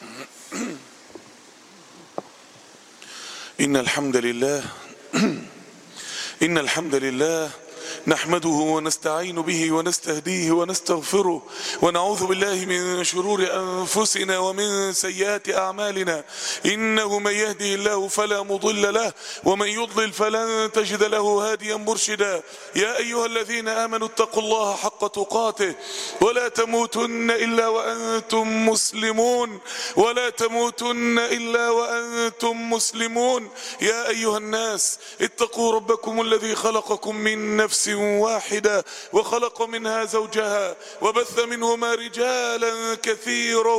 إن الحمد لله إن الحمد لله نحمده ونستعين به ونستهديه ونستغفره ونعوذ بالله من شرور أنفسنا ومن سيئات أعمالنا إنه من يهده الله فلا مضل له ومن يضلل فلن تجد له هاديا مرشدا يا أيها الذين آمنوا اتقوا الله حق تقاته ولا تموتن إلا وأنتم مسلمون ولا تموتن إلا وأنتم مسلمون يا أيها الناس اتقوا ربكم الذي خلقكم من نفس واحدة وخلق منها زوجها وبث منهما رجالا كثيرا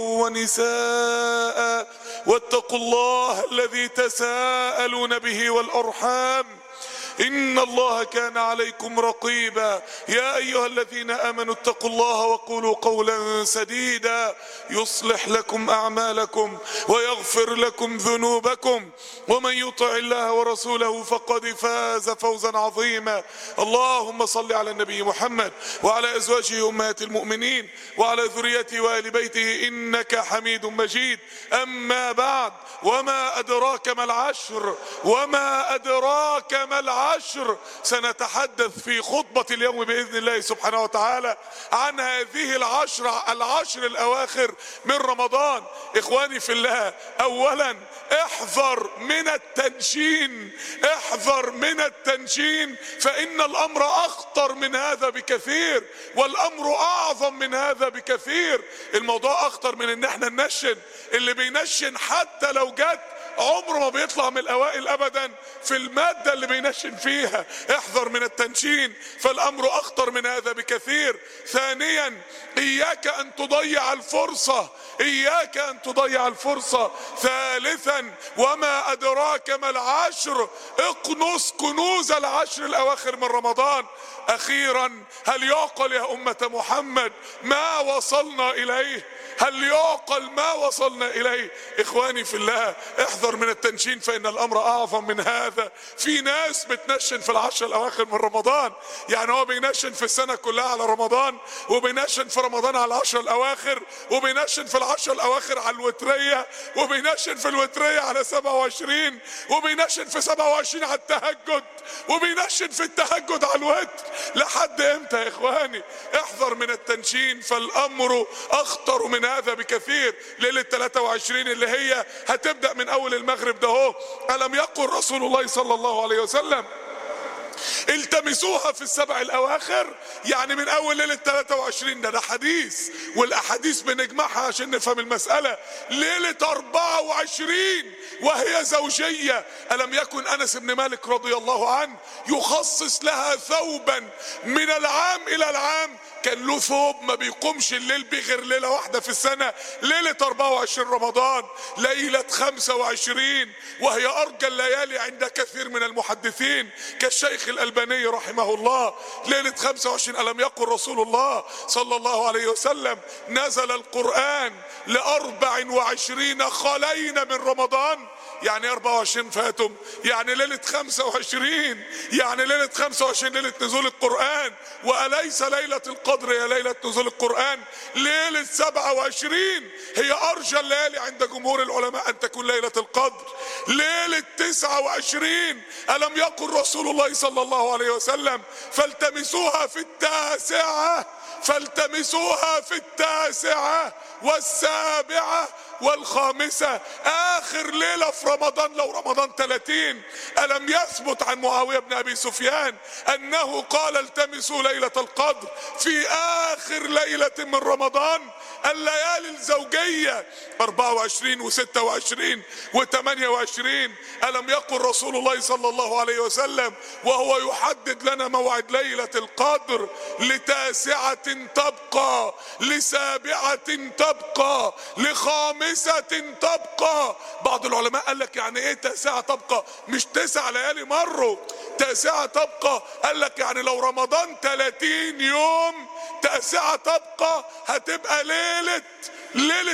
ونساء واتقوا الله الذي تساءلون به والأرحام إن الله كان عليكم رقيبا يا أيها الذين آمنوا اتقوا الله وقولوا قولا سديدا يصلح لكم أعمالكم ويغفر لكم ذنوبكم ومن يطع الله ورسوله فقد فاز فوزا عظيما اللهم صل على النبي محمد وعلى أزواجه أمهات المؤمنين وعلى ذريته وآل بيته إنك حميد مجيد أما بعد وما أدراك ما العشر وما أدراك ما العشر سنتحدث في خطبة اليوم بإذن الله سبحانه وتعالى عن هذه العشر العشر الأواخر من رمضان إخواني في الله أولا احذر من التنشين احذر من التنشين فإن الأمر أخطر من هذا بكثير والأمر أعظم من هذا بكثير الموضوع أخطر من إن احنا ننشن اللي بينشن حتى لو جت عمره ما بيطلع من الاوائل ابدا في المادة اللي بينشن فيها احذر من التنشين فالامر اخطر من هذا بكثير ثانيا اياك ان تضيع الفرصة اياك ان تضيع الفرصة ثالثا وما ادراك ما العشر اقنص كنوز العشر الاواخر من رمضان اخيرا هل يعقل يا امة محمد ما وصلنا اليه هل يعقل ما وصلنا اليه اخواني في الله احذر من التنشين فان الامر اعظم من هذا في ناس بتنشن في العشر الاواخر من رمضان يعني هو بينشن في السنة كلها على رمضان وبينشن في رمضان على العشر الاواخر وبينشن في العشر الاواخر على الوترية وبينشن في الوترية على 27 وبينشن في 27 على التهجد وبينشن في التهجد على الوتر لحد امتى يا اخواني احذر من التنشين فالامر اخطر من هذا بكثير ليلة 23 اللي هي هتبدأ من اول المغرب ده هو الم يقل رسول الله صلى الله عليه وسلم التمسوها في السبع الاواخر يعني من اول ليله 23 ده ده حديث والاحاديث بنجمعها عشان نفهم المساله ليله 24 وهي زوجيه الم يكن انس بن مالك رضي الله عنه يخصص لها ثوبا من العام الى العام كان له ثوب ما بيقومش الليل بيه غير ليله واحده في السنه ليله 24 رمضان ليله 25 وهي ارجى الليالي عند كثير من المحدثين كالشيخ الالباني رحمه الله ليله 25 الم يقل رسول الله صلى الله عليه وسلم نزل القران لاربع وعشرين خلين من رمضان يعني 24 فاتم يعني ليلة 25 يعني ليلة 25 ليلة نزول القرآن وأليس ليلة القدر يا ليلة نزول القرآن ليلة 27 هي أرجى الليالي عند جمهور العلماء أن تكون ليلة القدر ليلة 29 ألم يقل رسول الله صلى الله عليه وسلم فالتمسوها في التاسعة فالتمسوها في التاسعة والسابعة والخامسة آخر ليلة في رمضان لو رمضان 30 ألم يثبت عن معاوية بن أبي سفيان أنه قال التمسوا ليلة القدر في آخر ليلة من رمضان الليالي الزوجية 24 و26 و28 ألم يقل رسول الله صلى الله عليه وسلم وهو يحدد لنا موعد ليلة القدر لتاسعة تبقى لسابعة تبقى لخامسة تبقى بعض العلماء قال لك يعني ايه تاسعة تبقى مش تسع ليالي مروا تاسعة تبقى قال لك يعني لو رمضان 30 يوم تاسعة تبقى هتبقى ليلة ليلة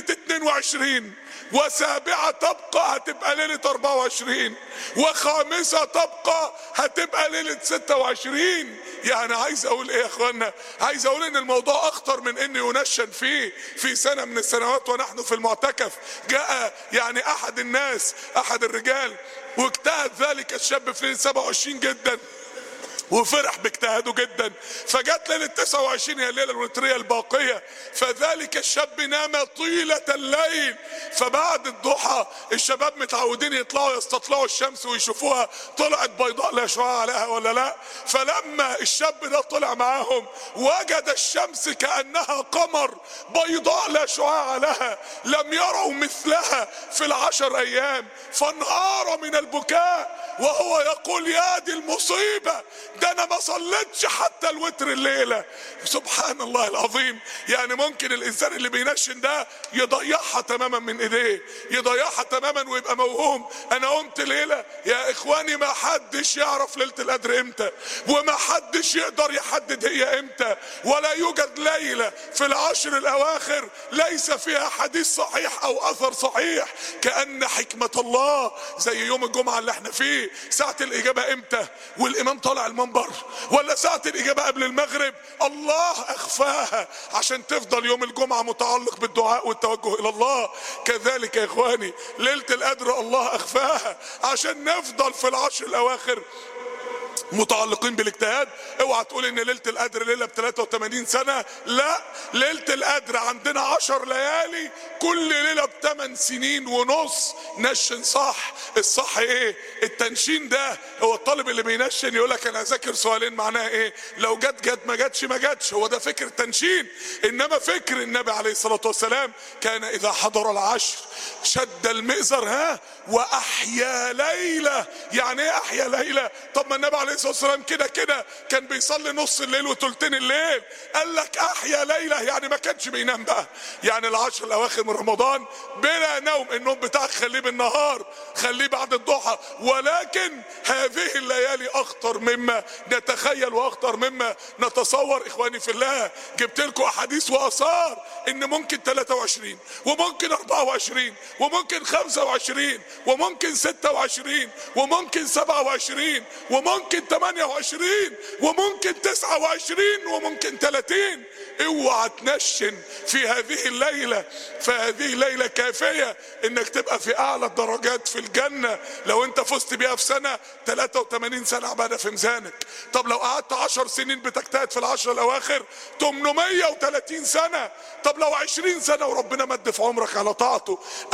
22 وسابعة تبقى هتبقى ليلة 24 وخامسة تبقى هتبقى ليلة 26 يعني عايز اقول ايه يا اخوانا عايز اقول ان الموضوع اخطر من ان ينشن فيه في سنة من السنوات ونحن في المعتكف جاء يعني احد الناس احد الرجال واجتهد ذلك الشاب في ليلة 27 جدا وفرح باجتهاده جدا فجت ليلة 29 هي الليلة الوترية الباقية فذلك الشاب نام طيلة الليل فبعد الضحى الشباب متعودين يطلعوا يستطلعوا الشمس ويشوفوها طلعت بيضاء لا شعاع عليها ولا لا فلما الشاب ده طلع معاهم وجد الشمس كأنها قمر بيضاء لا شعاع لها لم يروا مثلها في العشر أيام فانهار من البكاء وهو يقول يا دي المصيبة ده انا ما صليتش حتى الوتر الليلة سبحان الله العظيم يعني ممكن الانسان اللي بينشن ده يضيعها تماما من ايديه يضيعها تماما ويبقى موهوم انا قمت ليلة يا اخواني ما حدش يعرف ليلة القدر امتى وما حدش يقدر يحدد هي امتى ولا يوجد ليلة في العشر الاواخر ليس فيها حديث صحيح او اثر صحيح كأن حكمة الله زي يوم الجمعة اللي احنا فيه ساعة الإجابة إمتى والإمام طالع المنبر ولا ساعة الإجابة قبل المغرب الله أخفاها عشان تفضل يوم الجمعة متعلق بالدعاء والتوجه إلى الله كذلك يا إخواني ليلة القدر الله أخفاها عشان نفضل في العشر الأواخر متعلقين بالاجتهاد اوعى تقول ان ليله القدر ليله ب 83 سنه لا ليله القدر عندنا 10 ليالي كل ليله ب 8 سنين ونص نشن صح الصح ايه التنشين ده هو الطالب اللي بينشن يقول لك انا اذاكر سؤالين معناها ايه لو جت جت ما جتش ما جتش هو ده فكر التنشين انما فكر النبي عليه الصلاه والسلام كان اذا حضر العشر شد المئزر ها واحيا ليله يعني ايه احيا ليله طب ما النبي عليه الصلاه والسلام كده كده كان بيصلي نص الليل وثلثين الليل قال لك احيا ليله يعني ما كانش بينام بقى يعني العشر الاواخر من رمضان بلا نوم النوم بتاعك خليه بالنهار خليه بعد الضحى ولكن هذه الليالي اخطر مما نتخيل واخطر مما نتصور اخواني في الله جبت لكم احاديث واثار ان ممكن 23 وممكن 24 وممكن 25 وممكن 26 وممكن 27 وممكن 28 وممكن 29 وممكن 30 اوعى تنشن في هذه الليله فهذه ليله كافيه انك تبقى في اعلى الدرجات في الجنه لو انت فزت بيها في سنه 83 سنه عباده في ميزانك طب لو قعدت 10 سنين بتجتهد في العشر الاواخر 830 سنه طب لو 20 سنه وربنا مد في عمرك على طاعته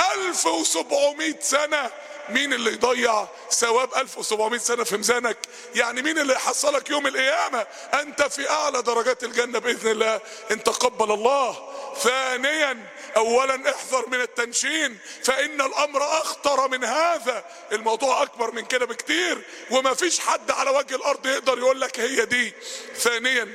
1700 سنه مين اللي يضيع ثواب 1700 سنة في ميزانك يعني مين اللي يحصلك يوم القيامة انت في اعلى درجات الجنة باذن الله ان تقبل الله ثانيا اولا احذر من التنشين فان الامر اخطر من هذا الموضوع اكبر من كده بكتير وما فيش حد على وجه الارض يقدر يقول لك هي دي ثانيا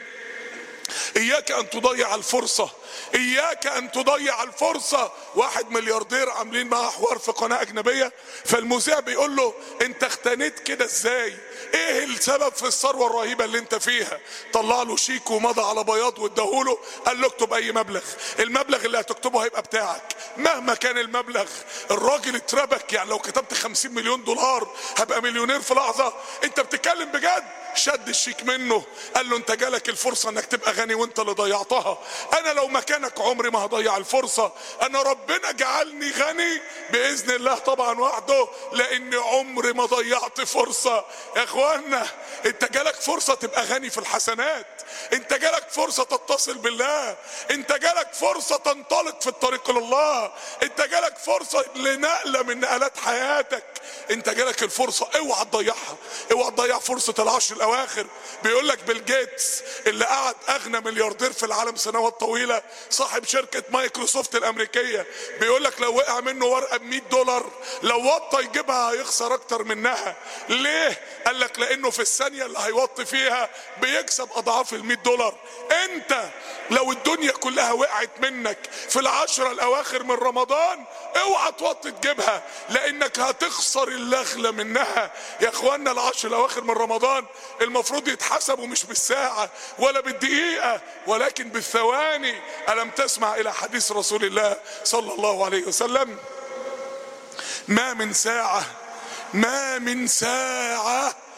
اياك ان تضيع الفرصه اياك ان تضيع الفرصه واحد ملياردير عاملين معاه حوار في قناه اجنبيه فالمذيع بيقول له انت اختنيت كده ازاي ايه السبب في الثروه الرهيبه اللي انت فيها طلع له شيك ومضى على بياض واداهوله قال له اكتب اي مبلغ المبلغ اللي هتكتبه هيبقى بتاعك مهما كان المبلغ الراجل اتربك يعني لو كتبت 50 مليون دولار هبقى مليونير في لحظه انت بتتكلم بجد شد الشيك منه قال له انت جالك الفرصه انك تبقى غني وانت اللي ضيعتها انا لو مكانك عمري ما هضيع الفرصه انا ربنا جعلني غني باذن الله طبعا وحده لان عمري ما ضيعت فرصه يا اخوانا انت جالك فرصه تبقى غني في الحسنات انت جالك فرصه تتصل بالله انت جالك فرصه تنطلق في الطريق لله انت جالك فرصه لنقله من نقلات حياتك انت جالك الفرصه اوعى تضيعها اوعى تضيع فرصه العشر الاواخر بيقول لك بيل جيتس اللي قعد اغنى ملياردير في العالم سنوات طويله صاحب شركه مايكروسوفت الامريكيه بيقول لك لو وقع منه ورقه ب 100 دولار لو وطى يجيبها هيخسر اكتر منها ليه قال لك لانه في الثانيه اللي هيوطي فيها بيكسب اضعاف ال 100 دولار انت لو الدنيا كلها وقعت منك في العشرة الاواخر من رمضان اوعى توطي تجيبها لانك هتخسر اللغلة منها يا اخوانا العشر الاواخر من رمضان المفروض يتحسبوا مش بالساعة ولا بالدقيقة ولكن بالثواني الم تسمع الى حديث رسول الله صلى الله عليه وسلم ما من ساعة ما من ساعة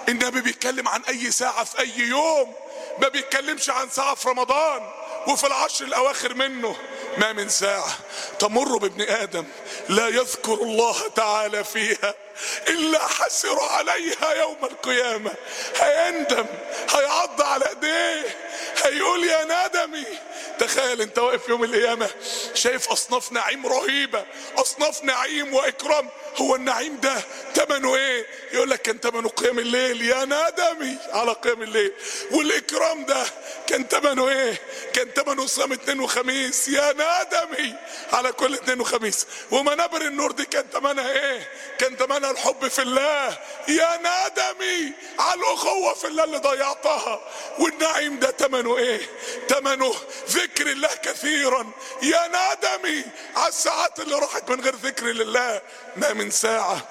النبي بيتكلم عن اي ساعة في اي يوم ما بيتكلمش عن ساعة في رمضان وفي العشر الاواخر منه ما من ساعة تمر بابن ادم لا يذكر الله تعالى فيها الا حسر عليها يوم القيامة هيندم هيعض على ايديه هيقول يا ندمي تخيل انت واقف يوم القيامة شايف اصناف نعيم رهيبة اصناف نعيم واكرام هو النعيم ده تمنه ايه يقول لك كان تمنه قيام الليل يا ندمي على قيام الليل والاكرام ده كان تمنه ايه كان تمنه صيام اثنين وخميس يا ندمي على كل اثنين وخميس ومنابر النور دي كان تمنها ايه كان تمنها الحب في الله يا ندمي على الاخوه في الله اللي ضيعتها والنعيم ده تمنه ايه تمنه ذكر الله كثيرا يا ندمي على الساعات اللي راحت من غير ذكر لله ما من ساعه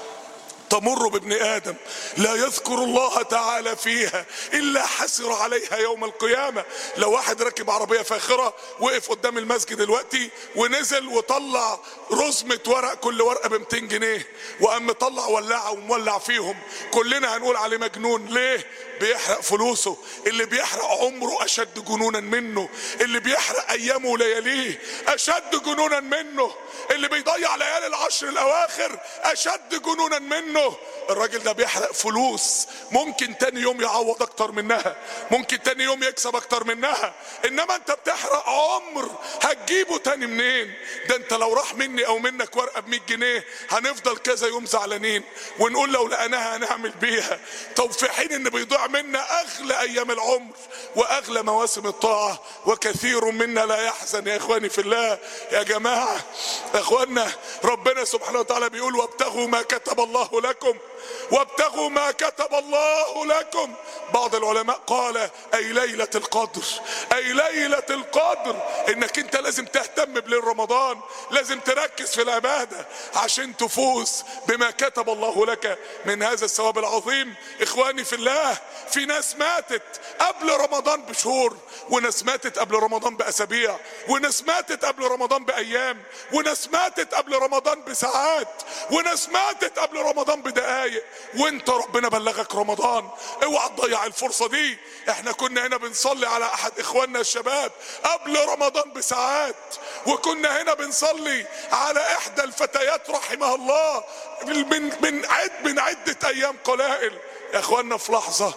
تمر بابن ادم لا يذكر الله تعالى فيها الا حسر عليها يوم القيامه لو واحد راكب عربيه فاخره وقف قدام المسجد دلوقتي ونزل وطلع رزمه ورق كل ورقه ب 200 جنيه وقام مطلع ولاعه ومولع فيهم كلنا هنقول عليه مجنون ليه بيحرق فلوسه اللي بيحرق عمره اشد جنونا منه اللي بيحرق ايامه ولياليه اشد جنونا منه اللي بيضيع ليالي العشر الاواخر اشد جنونا منه الراجل ده بيحرق فلوس ممكن تاني يوم يعوض اكتر منها ممكن تاني يوم يكسب اكتر منها انما انت بتحرق عمر هتجيبه تاني منين ده انت لو راح مني او منك ورقه ب 100 جنيه هنفضل كذا يوم زعلانين ونقول لو لقيناها هنعمل بيها طب في حين ان بيضيع منا اغلى ايام العمر واغلى مواسم الطاعه وكثير منا لا يحزن يا اخواني في الله يا جماعه يا اخوانا ربنا سبحانه وتعالى بيقول وابتغوا ما كتب الله لكم وابتغوا ما كتب الله لكم بعض العلماء قال اي ليلة القدر اي ليلة القدر انك انت لازم تهتم بليل رمضان لازم تركز في العبادة عشان تفوز بما كتب الله لك من هذا الثواب العظيم اخواني في الله في ناس ماتت قبل رمضان بشهور وناس ماتت قبل رمضان باسابيع وناس ماتت قبل رمضان بايام وناس ماتت قبل رمضان بساعات وناس ماتت قبل رمضان بدقايق وانت ربنا بلغك رمضان اوعى تضيع الفرصة دي احنا كنا هنا بنصلي على احد اخواننا الشباب قبل رمضان بساعات وكنا هنا بنصلي على احدى الفتيات رحمها الله من من عد من عدة ايام قلائل يا اخواننا في لحظة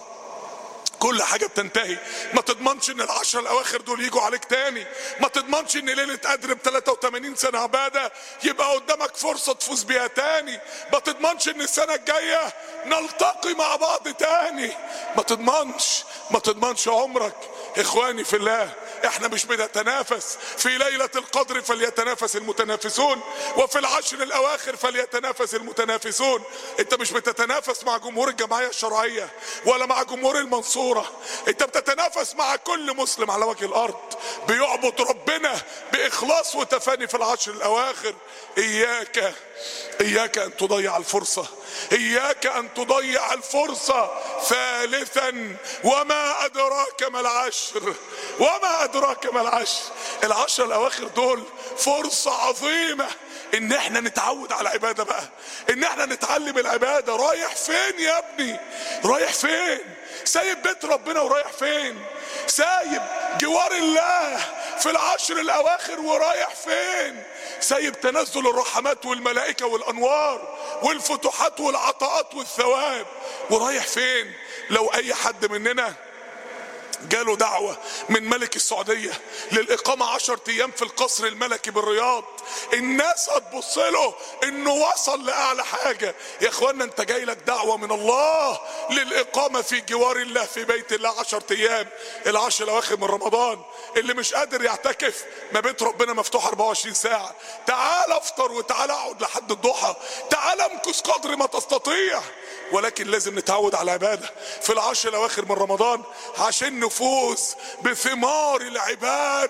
كل حاجة بتنتهي ما تضمنش ان العشرة الاواخر دول يجوا عليك تاني ما تضمنش ان ليلة قدر ب 83 سنة عبادة يبقى قدامك فرصة تفوز بيها تاني ما تضمنش ان السنة الجاية نلتقي مع بعض تاني ما تضمنش ما تضمنش عمرك اخواني في الله احنا مش بنتنافس في ليلة القدر فليتنافس المتنافسون وفي العشر الاواخر فليتنافس المتنافسون انت مش بتتنافس مع جمهور الجمعية الشرعية ولا مع جمهور المنصورة انت بتتنافس مع كل مسلم على وجه الارض بيعبد ربنا باخلاص وتفاني في العشر الاواخر اياك اياك ان تضيع الفرصة اياك ان تضيع الفرصة ثالثا وما ادراك ما العشر وما ادراك ما العشر العشر الاواخر دول فرصة عظيمة ان احنا نتعود على العبادة بقى ان احنا نتعلم العبادة رايح فين يا ابني رايح فين سايب بيت ربنا ورايح فين سايب جوار الله في العشر الاواخر ورايح فين سايب تنزل الرحمات والملائكة والانوار والفتوحات والعطاءات والثواب ورايح فين لو اي حد مننا جاله دعوة من ملك السعودية للإقامة عشر أيام في القصر الملكي بالرياض الناس هتبص له إنه وصل لأعلى حاجة يا إخوانا أنت جاي لك دعوة من الله للإقامة في جوار الله في بيت الله عشر أيام العشر الأواخر من رمضان اللي مش قادر يعتكف ما بيت ربنا مفتوح 24 ساعة تعال افطر وتعال اقعد لحد الضحى تعال امكث قدر ما تستطيع ولكن لازم نتعود على العبادة في العشر الأواخر من رمضان عشان نفوز بثمار العبادة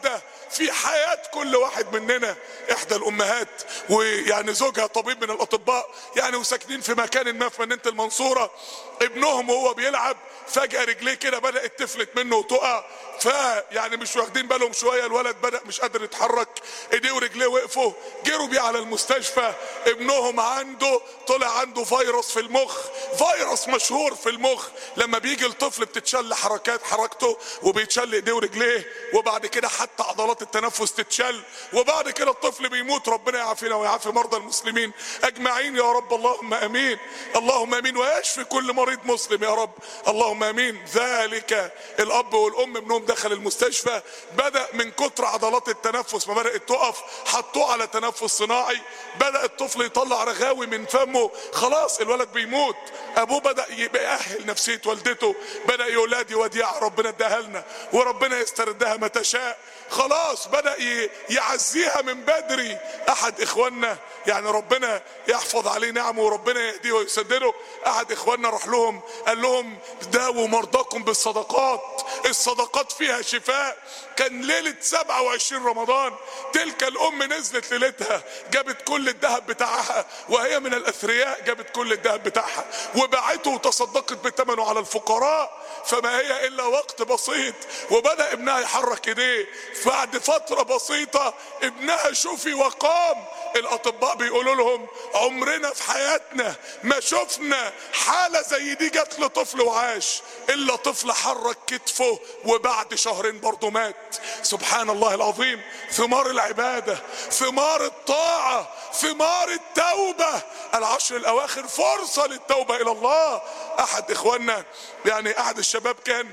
في حياة كل واحد مننا احدى الامهات ويعني زوجها طبيب من الاطباء يعني وساكنين في مكان ما في مدينة المنصورة ابنهم وهو بيلعب فجأة رجليه كده بدأت تفلت منه وتقع فيعني مش واخدين بالهم شويه الولد بدا مش قادر يتحرك ايديه ورجليه وقفوا جروا بيه على المستشفى ابنهم عنده طلع عنده فيروس في المخ فيروس مشهور في المخ لما بيجي الطفل بتتشل حركات حركته وبيتشل ايديه ورجليه وبعد كده حتى عضلات التنفس تتشل وبعد كده الطفل بيموت ربنا يعافينا ويعافي مرضى المسلمين اجمعين يا رب اللهم امين اللهم امين ويشفي كل مريض مسلم يا رب اللهم امين ذلك الاب والام ابنهم دخل المستشفى بدا من كتر عضلات التنفس ما بدات تقف حطوه على تنفس صناعي بدا الطفل يطلع رغاوي من فمه خلاص الولد بيموت ابوه بدا يبقى يأهل نفسيه والدته بدا يقول لها دي وديعه ربنا اداها لنا وربنا يستردها متى شاء خلاص بدا يعزيها من بدري احد اخواننا يعني ربنا يحفظ عليه نعمه وربنا يهديه ويسدده احد اخواننا راح لهم قال لهم داووا مرضاكم بالصدقات الصدقات فيها شفاء كان ليلة 27 رمضان تلك الام نزلت ليلتها جابت كل الذهب بتاعها وهي من الاثرياء جابت كل الذهب بتاعها وباعته وتصدقت بثمنه على الفقراء فما هي الا وقت بسيط وبدا ابنها يحرك ايديه بعد فتره بسيطه ابنها شوفي وقام الاطباء بيقولوا لهم عمرنا في حياتنا ما شفنا حاله زي دي جت لطفل وعاش الا طفل حرك كتفه وبعد شهرين برضه مات سبحان الله العظيم ثمار العباده ثمار الطاعه ثمار التوبه العشر الاواخر فرصه للتوبه الى الله احد اخواننا يعني احد الشباب كان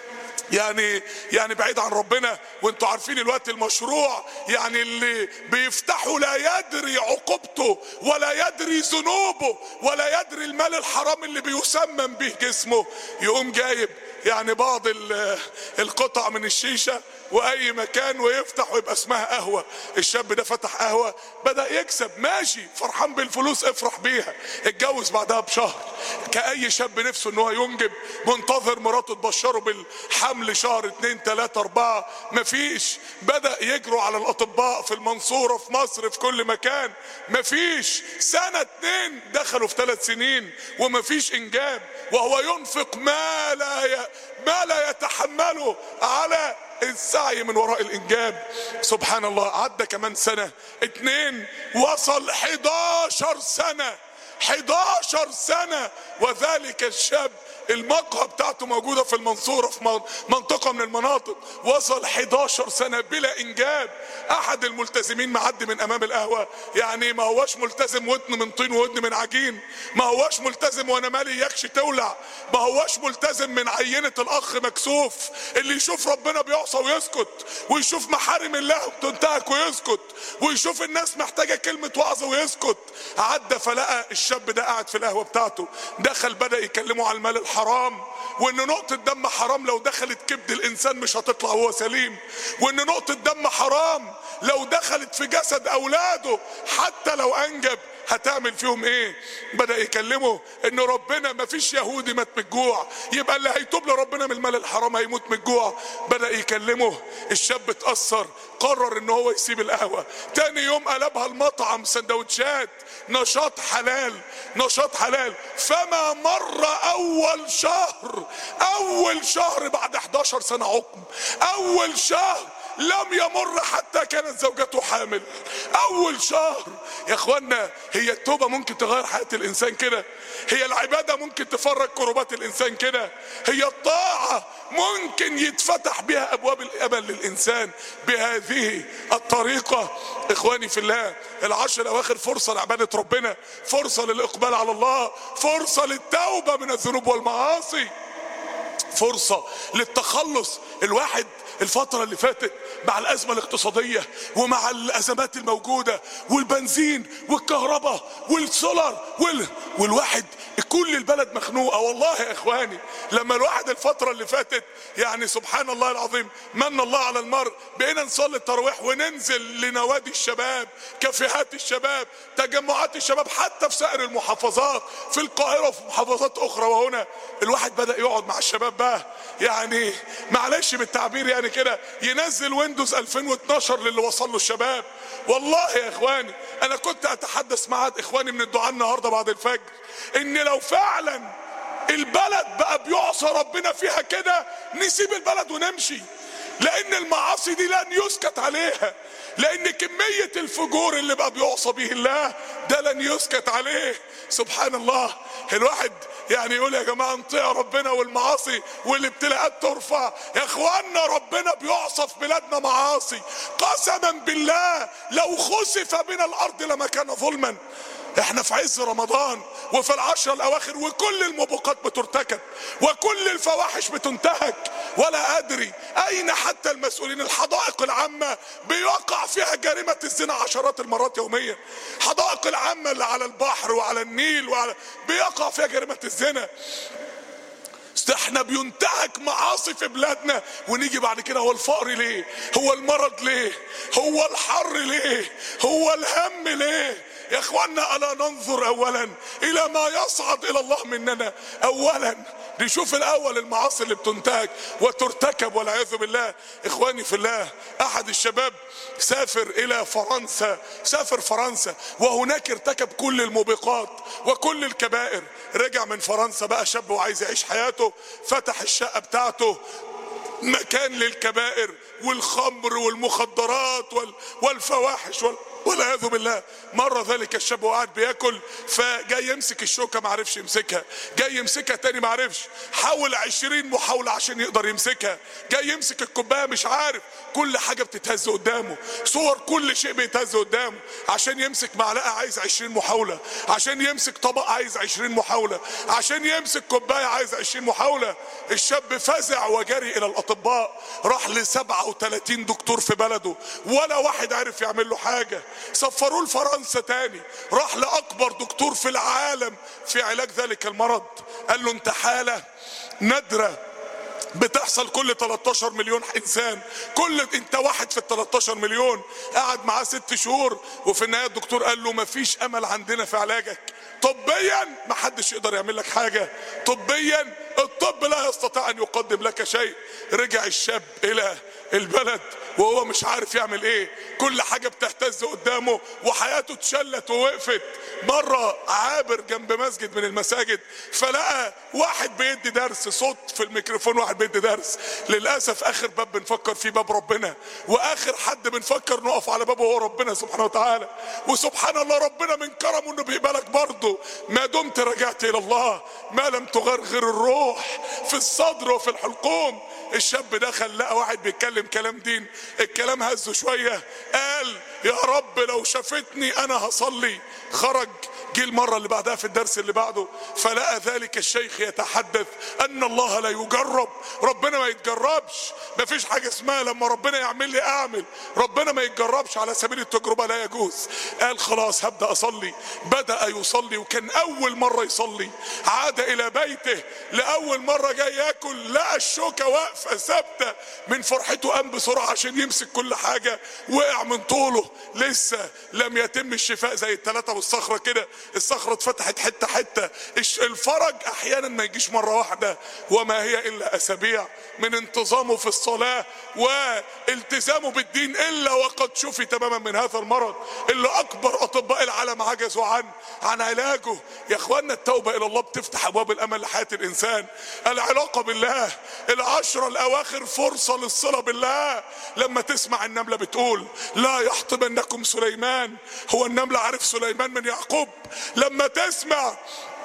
يعني يعني بعيد عن ربنا وانتوا عارفين الوقت المشروع يعني اللي بيفتحوا لا يدري عقوبته ولا يدري ذنوبه ولا يدري المال الحرام اللي بيسمم به جسمه يقوم جايب يعني بعض القطع من الشيشه واي مكان ويفتح ويبقى اسمها قهوه الشاب ده فتح قهوه بدا يكسب ماشي فرحان بالفلوس افرح بيها اتجوز بعدها بشهر كاي شاب نفسه ان هو ينجب منتظر مراته تبشره بالحمل شهر اتنين تلاته اربعه مفيش بدا يجروا على الاطباء في المنصوره في مصر في كل مكان مفيش سنه اتنين دخلوا في ثلاث سنين ومفيش انجاب وهو ينفق ما لا ي... ما لا يتحمله على السعي من وراء الانجاب سبحان الله عدى كمان سنة اتنين وصل 11 سنة 11 سنة وذلك الشاب المقهى بتاعته موجودة في المنصورة في منطقة من المناطق وصل 11 سنة بلا إنجاب أحد الملتزمين معدي من أمام القهوة يعني ما هواش ملتزم ودن من طين ودن من عجين ما هواش ملتزم وأنا مالي يكش تولع ما هواش ملتزم من عينة الأخ مكسوف اللي يشوف ربنا بيعصى ويسكت ويشوف محارم الله بتنتهك ويسكت ويشوف الناس محتاجة كلمة وعظ ويسكت عدى فلقى الشاب ده قاعد في القهوة بتاعته دخل بدأ يكلمه على المال الحرام وان نقطة دم حرام لو دخلت كبد الانسان مش هتطلع وهو سليم وان نقطة دم حرام لو دخلت في جسد اولاده حتى لو انجب هتعمل فيهم ايه بدأ يكلمه ان ربنا ما فيش يهودي مات من الجوع يبقى اللي هيتوب لربنا من المال الحرام هيموت من الجوع بدأ يكلمه الشاب اتأثر قرر ان هو يسيب القهوة تاني يوم قلبها المطعم سندوتشات نشاط حلال نشاط حلال فما مر اول شهر اول شهر بعد 11 سنة عقم اول شهر لم يمر حتى كانت زوجته حامل اول شهر يا اخوانا هي التوبة ممكن تغير حياة الانسان كده هي العبادة ممكن تفرج كربات الانسان كده هي الطاعة ممكن يتفتح بها ابواب الامل للانسان بهذه الطريقة اخواني في الله العشر الاواخر فرصة لعبادة ربنا فرصة للاقبال على الله فرصة للتوبة من الذنوب والمعاصي فرصة للتخلص الواحد الفترة اللي فاتت مع الأزمة الاقتصادية ومع الأزمات الموجودة والبنزين والكهرباء والسولر وال... والواحد كل البلد مخنوقة والله يا إخواني لما الواحد الفترة اللي فاتت يعني سبحان الله العظيم من الله على المرء بقينا نصلي التراويح وننزل لنوادي الشباب كافيهات الشباب تجمعات الشباب حتى في سائر المحافظات في القاهرة وفي محافظات أخرى وهنا الواحد بدأ يقعد مع الشباب بقى يعني معلش بالتعبير يعني كده ينزل ويندوز 2012 للي وصل له الشباب والله يا اخواني انا كنت اتحدث مع اخواني من الدعاء النهارده بعد الفجر ان لو فعلا البلد بقى بيعصى ربنا فيها كده نسيب البلد ونمشي لان المعاصي دي لن يسكت عليها لان كمية الفجور اللي بقى بيعصى به الله ده لن يسكت عليه سبحان الله الواحد يعني يقول يا جماعة نطيع ربنا والمعاصي والابتلاءات ترفع يا اخوانا ربنا بيعصى في بلادنا معاصي قسما بالله لو خسف بنا الارض لما كان ظلما احنا في عز رمضان وفي العشر الاواخر وكل الموبقات بترتكب وكل الفواحش بتنتهك ولا ادري اين حتى المسؤولين الحدائق العامة بيقع فيها جريمة الزنا عشرات المرات يوميا حدائق العامة اللي على البحر وعلى النيل وعلى بيقع فيها جريمة الزنا احنا بينتهك معاصي في بلادنا ونيجي بعد كده هو الفقر ليه هو المرض ليه هو الحر ليه هو الهم ليه يا اخوانا الا ننظر اولا الى ما يصعد الى الله مننا اولا نشوف الاول المعاصي اللي بتنتهك وترتكب والعياذ بالله اخواني في الله احد الشباب سافر الى فرنسا سافر فرنسا وهناك ارتكب كل الموبقات وكل الكبائر رجع من فرنسا بقى شاب وعايز يعيش حياته فتح الشقة بتاعته مكان للكبائر والخمر والمخدرات وال والفواحش وال والعياذ بالله مرة ذلك الشاب وقاعد بياكل فجاي يمسك الشوكة ما عرفش يمسكها جاي يمسكها تاني ما عرفش حاول عشرين محاولة عشان يقدر يمسكها جاي يمسك الكوباية مش عارف كل حاجة بتتهز قدامه صور كل شيء بيتهز قدامه عشان يمسك معلقة عايز عشرين محاولة عشان يمسك طبق عايز عشرين محاولة عشان يمسك كوباية عايز عشرين محاولة الشاب فزع وجري الى الاطباء راح ل 37 دكتور في بلده ولا واحد عرف يعمل له حاجة سفروه لفرنسا تاني راح لاكبر دكتور في العالم في علاج ذلك المرض قال له انت حالة نادرة بتحصل كل 13 مليون انسان كل انت واحد في ال 13 مليون قعد معاه ست شهور وفي النهايه الدكتور قال له مفيش امل عندنا في علاجك طبيا محدش يقدر يعمل لك حاجه طبيا الطب لا يستطيع ان يقدم لك شيء رجع الشاب الى البلد وهو مش عارف يعمل ايه كل حاجة بتهتز قدامه وحياته اتشلت ووقفت مرة عابر جنب مسجد من المساجد فلقى واحد بيدي درس صوت في الميكروفون واحد بيدي درس للأسف آخر باب بنفكر فيه باب ربنا وآخر حد بنفكر نقف على بابه هو ربنا سبحانه وتعالى وسبحان الله ربنا من كرمه انه بيقبلك برضه ما دمت رجعت الى الله ما لم تغرغر الروح في الصدر وفي الحلقوم الشاب دخل لقى واحد بيتكلم كلام دين الكلام هزه شوية قال يا رب لو شافتني انا هصلي خرج جه المرة اللي بعدها في الدرس اللي بعده فلقى ذلك الشيخ يتحدث ان الله لا يجرب ربنا ما يتجربش ما فيش حاجة اسمها لما ربنا يعمل لي اعمل ربنا ما يتجربش على سبيل التجربة لا يجوز قال خلاص هبدأ اصلي بدأ يصلي وكان اول مرة يصلي عاد الى بيته لاول مرة جاي ياكل لقى الشوكة واقفة ثابتة من فرحته قام بسرعة عشان يمسك كل حاجة وقع من طوله لسه لم يتم الشفاء زي الثلاثة والصخرة كده الصخرة اتفتحت حتة حتة الفرج احيانا ما يجيش مرة واحدة وما هي الا اسابيع من انتظامه في الصلاة والتزامه بالدين الا وقد شفي تماما من هذا المرض اللي اكبر اطباء العالم عجزوا عن عن علاجه يا اخوانا التوبة الى الله بتفتح ابواب الامل لحياة الانسان العلاقة بالله العشرة الاواخر فرصة للصلة بالله لما تسمع النملة بتقول لا يحطمنكم سليمان هو النملة عارف سليمان من يعقوب لما تسمع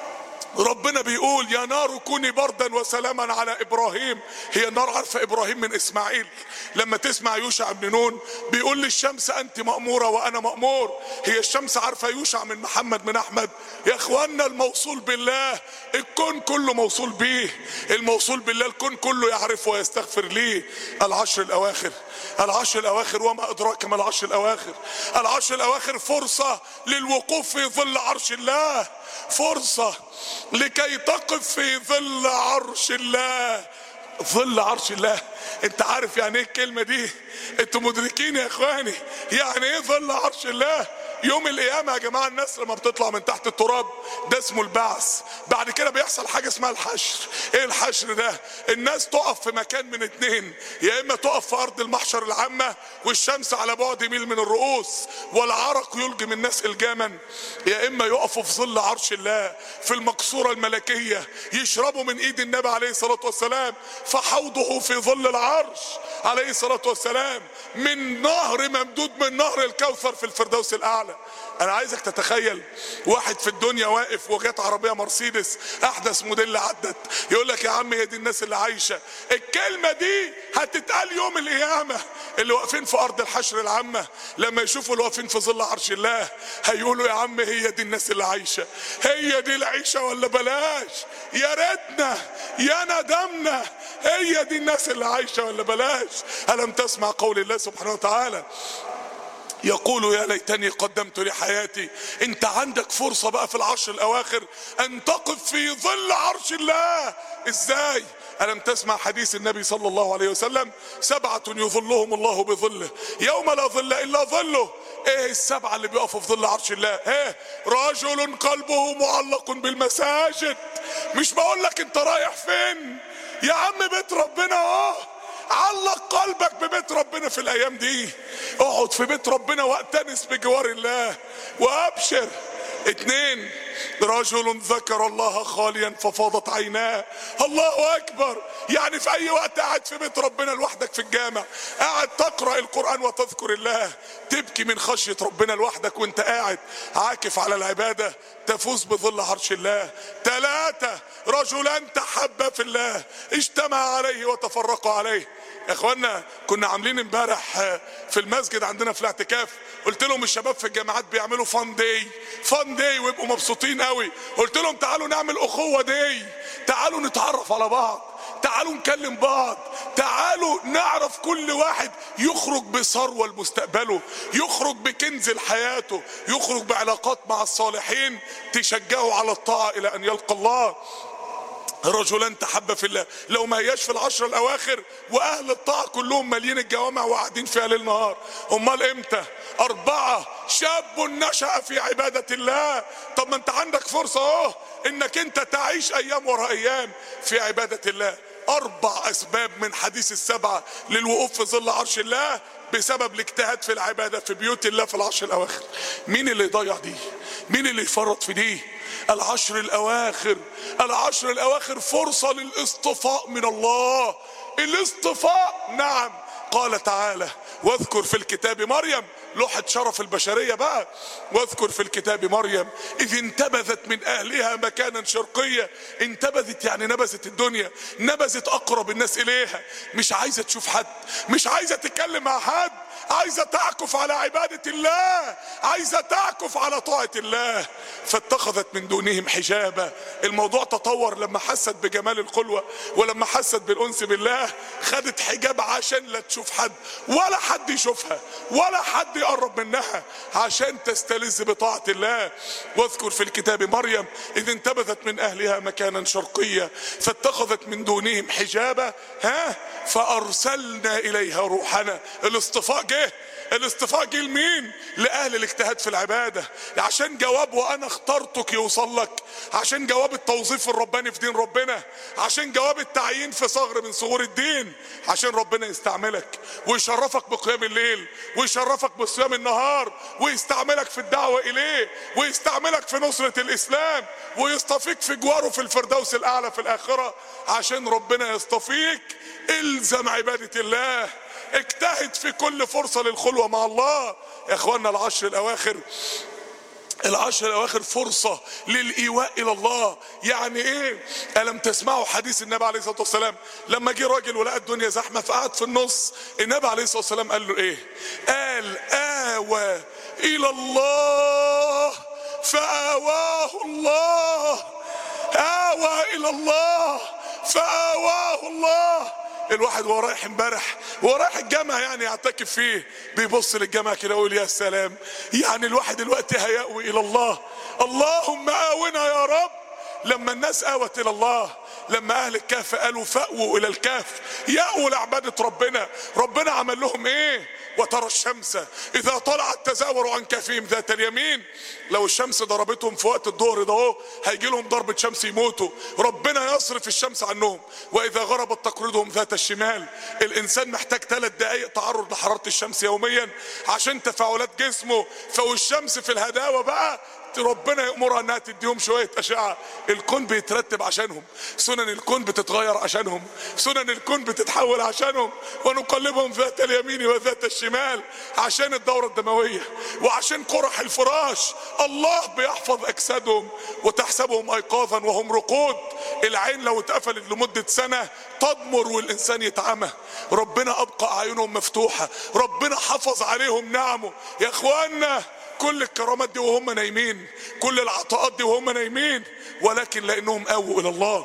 ربنا بيقول يا نار كوني بردا وسلاما على ابراهيم هي النار عارفه ابراهيم من اسماعيل لما تسمع يوشع بن نون بيقول للشمس انت ماموره وانا مامور هي الشمس عارفه يوشع من محمد من احمد يا اخوانا الموصول بالله الكون كله موصول بيه الموصول بالله الكون كله يعرفه ويستغفر ليه العشر الاواخر العشر الاواخر وما ادراك ما العشر الاواخر العشر الاواخر فرصه للوقوف في ظل عرش الله فرصه لكي تقف في ظل عرش الله ظل عرش الله انت عارف يعني ايه الكلمة دي انتوا مدركين يا اخواني يعني ايه ظل عرش الله يوم القيامة يا جماعة الناس لما بتطلع من تحت التراب ده اسمه البعث بعد كده بيحصل حاجة اسمها الحشر ايه الحشر ده الناس تقف في مكان من اتنين يا اما تقف في ارض المحشر العامة والشمس على بعد ميل من الرؤوس والعرق يلجم الناس الجاما يا اما يقفوا في ظل عرش الله في المقصورة الملكية يشربوا من ايد النبي عليه الصلاة والسلام فحوضه في ظل العرش عليه الصلاة والسلام من نهر ممدود من نهر الكوثر في الفردوس الاعلى انا عايزك تتخيل واحد في الدنيا واقف وجات عربيه مرسيدس احدث موديل عدت يقول لك يا عم هي دي الناس اللي عايشه الكلمه دي هتتقال يوم القيامه اللي واقفين في ارض الحشر العامه لما يشوفوا اللي واقفين في ظل عرش الله هيقولوا يا عم هي دي الناس اللي عايشه هي دي العيشه ولا بلاش يا ريتنا يا ندمنا هي دي الناس اللي عايشه ولا بلاش الم تسمع قول الله سبحانه وتعالى يقول يا ليتني قدمت لحياتي انت عندك فرصة بقى في العشر الاواخر ان تقف في ظل عرش الله ازاي ألم تسمع حديث النبي صلى الله عليه وسلم سبعة يظلهم الله بظله يوم لا ظل إلا ظله ايه السبعة اللي بيقفوا في ظل عرش الله ايه رجل قلبه معلق بالمساجد مش بقول لك انت رايح فين يا عم بيت ربنا اهو علق قلبك ببيت ربنا في الايام دي اقعد في بيت ربنا واقتنس بجوار الله وابشر اتنين رجل ذكر الله خاليا ففاضت عيناه الله اكبر يعني في اي وقت قاعد في بيت ربنا لوحدك في الجامع قاعد تقرا القران وتذكر الله تبكي من خشيه ربنا لوحدك وانت قاعد عاكف على العباده تفوز بظل عرش الله ثلاثه رجلان تحبا في الله اجتمع عليه وتفرقا عليه يا اخوانا كنا عاملين امبارح في المسجد عندنا في الاعتكاف قلت لهم الشباب في الجامعات بيعملوا فان داي فان داي ويبقوا مبسوطين قوي قلت لهم تعالوا نعمل اخوه داي تعالوا نتعرف على بعض تعالوا نكلم بعض تعالوا نعرف كل واحد يخرج بثروه لمستقبله يخرج بكنز لحياته يخرج بعلاقات مع الصالحين تشجعه على الطاعه الى ان يلقى الله رجلان تحب في الله لو ما هياش في العشر الاواخر واهل الطاعه كلهم مالين الجوامع وقاعدين فيها ليل نهار امال امتى اربعه شاب نشا في عباده الله طب ما انت عندك فرصه اهو انك انت تعيش ايام ورا ايام في عباده الله اربع اسباب من حديث السبعه للوقوف في ظل عرش الله بسبب الاجتهاد في العباده في بيوت الله في العشر الاواخر مين اللي يضيع دي مين اللي يفرط في دي العشر الاواخر العشر الاواخر فرصه للاصطفاء من الله الاصطفاء نعم قال تعالى واذكر في الكتاب مريم لوحة شرف البشرية بقى واذكر في الكتاب مريم إذ انتبذت من أهلها مكانا شرقيا انتبذت يعني نبذت الدنيا نبذت أقرب الناس إليها مش عايزة تشوف حد مش عايزة تتكلم مع حد عايزة تعكف على عبادة الله عايزة تعكف على طاعة الله فاتخذت من دونهم حجابا الموضوع تطور لما حست بجمال الخلوة ولما حست بالأنس بالله خدت حجاب عشان لا تشوف حد ولا حد يشوفها ولا حد يقرب منها عشان تستلذ بطاعة الله واذكر في الكتاب مريم إذ انتبذت من أهلها مكانا شرقيا فاتخذت من دونهم حجابا ها فأرسلنا إليها روحنا الاصطفاء جه الاصطفاء جه لمين لاهل الاجتهاد في العباده عشان جواب وانا اخترتك يوصل لك عشان جواب التوظيف الرباني في دين ربنا عشان جواب التعيين في ثغر من ثغور الدين عشان ربنا يستعملك ويشرفك بقيام الليل ويشرفك بصيام النهار ويستعملك في الدعوه اليه ويستعملك في نصره الاسلام ويصطفيك في جواره في الفردوس الاعلى في الاخره عشان ربنا يصطفيك الزم عباده الله اجتهد في كل فرصة للخلوة مع الله يا اخوانا العشر الاواخر العشر الاواخر فرصة للايواء الى الله يعني ايه الم تسمعوا حديث النبي عليه الصلاة والسلام لما جه راجل ولقى الدنيا زحمة فقعد في النص النبي عليه الصلاة والسلام قال له ايه قال آوى الى الله فآواه الله آوى الى الله فآواه الله الواحد وهو رايح امبارح وهو رايح الجامع يعني يعتكف فيه بيبص للجامع كده ويقول يا سلام يعني الواحد دلوقتي هيأوي الى الله اللهم آونا يا رب لما الناس آوت الى الله لما اهل الكهف قالوا فأووا الى الكهف يأووا لعبادة ربنا ربنا عمل لهم ايه وترى الشمس اذا طلعت تزاور عن كهفهم ذات اليمين لو الشمس ضربتهم في وقت الظهر ده اهو هيجي لهم ضربة شمس يموتوا ربنا يصرف الشمس عنهم واذا غربت تقرضهم ذات الشمال الانسان محتاج ثلاث دقائق تعرض لحرارة الشمس يوميا عشان تفاعلات جسمه فوالشمس في الهداوة بقى ربنا يأمرها انها تديهم شوية اشعة الكون بيترتب عشانهم سنن الكون بتتغير عشانهم سنن الكون بتتحول عشانهم ونقلبهم ذات اليمين وذات الشمال عشان الدورة الدموية وعشان قرح الفراش الله بيحفظ اجسادهم وتحسبهم ايقاظا وهم رقود العين لو اتقفلت لمدة سنة تضمر والانسان يتعمى ربنا ابقى اعينهم مفتوحة ربنا حفظ عليهم نعمه يا اخوانا كل الكرامات دي وهم نايمين كل العطاءات دي وهم نايمين ولكن لانهم قووا الى الله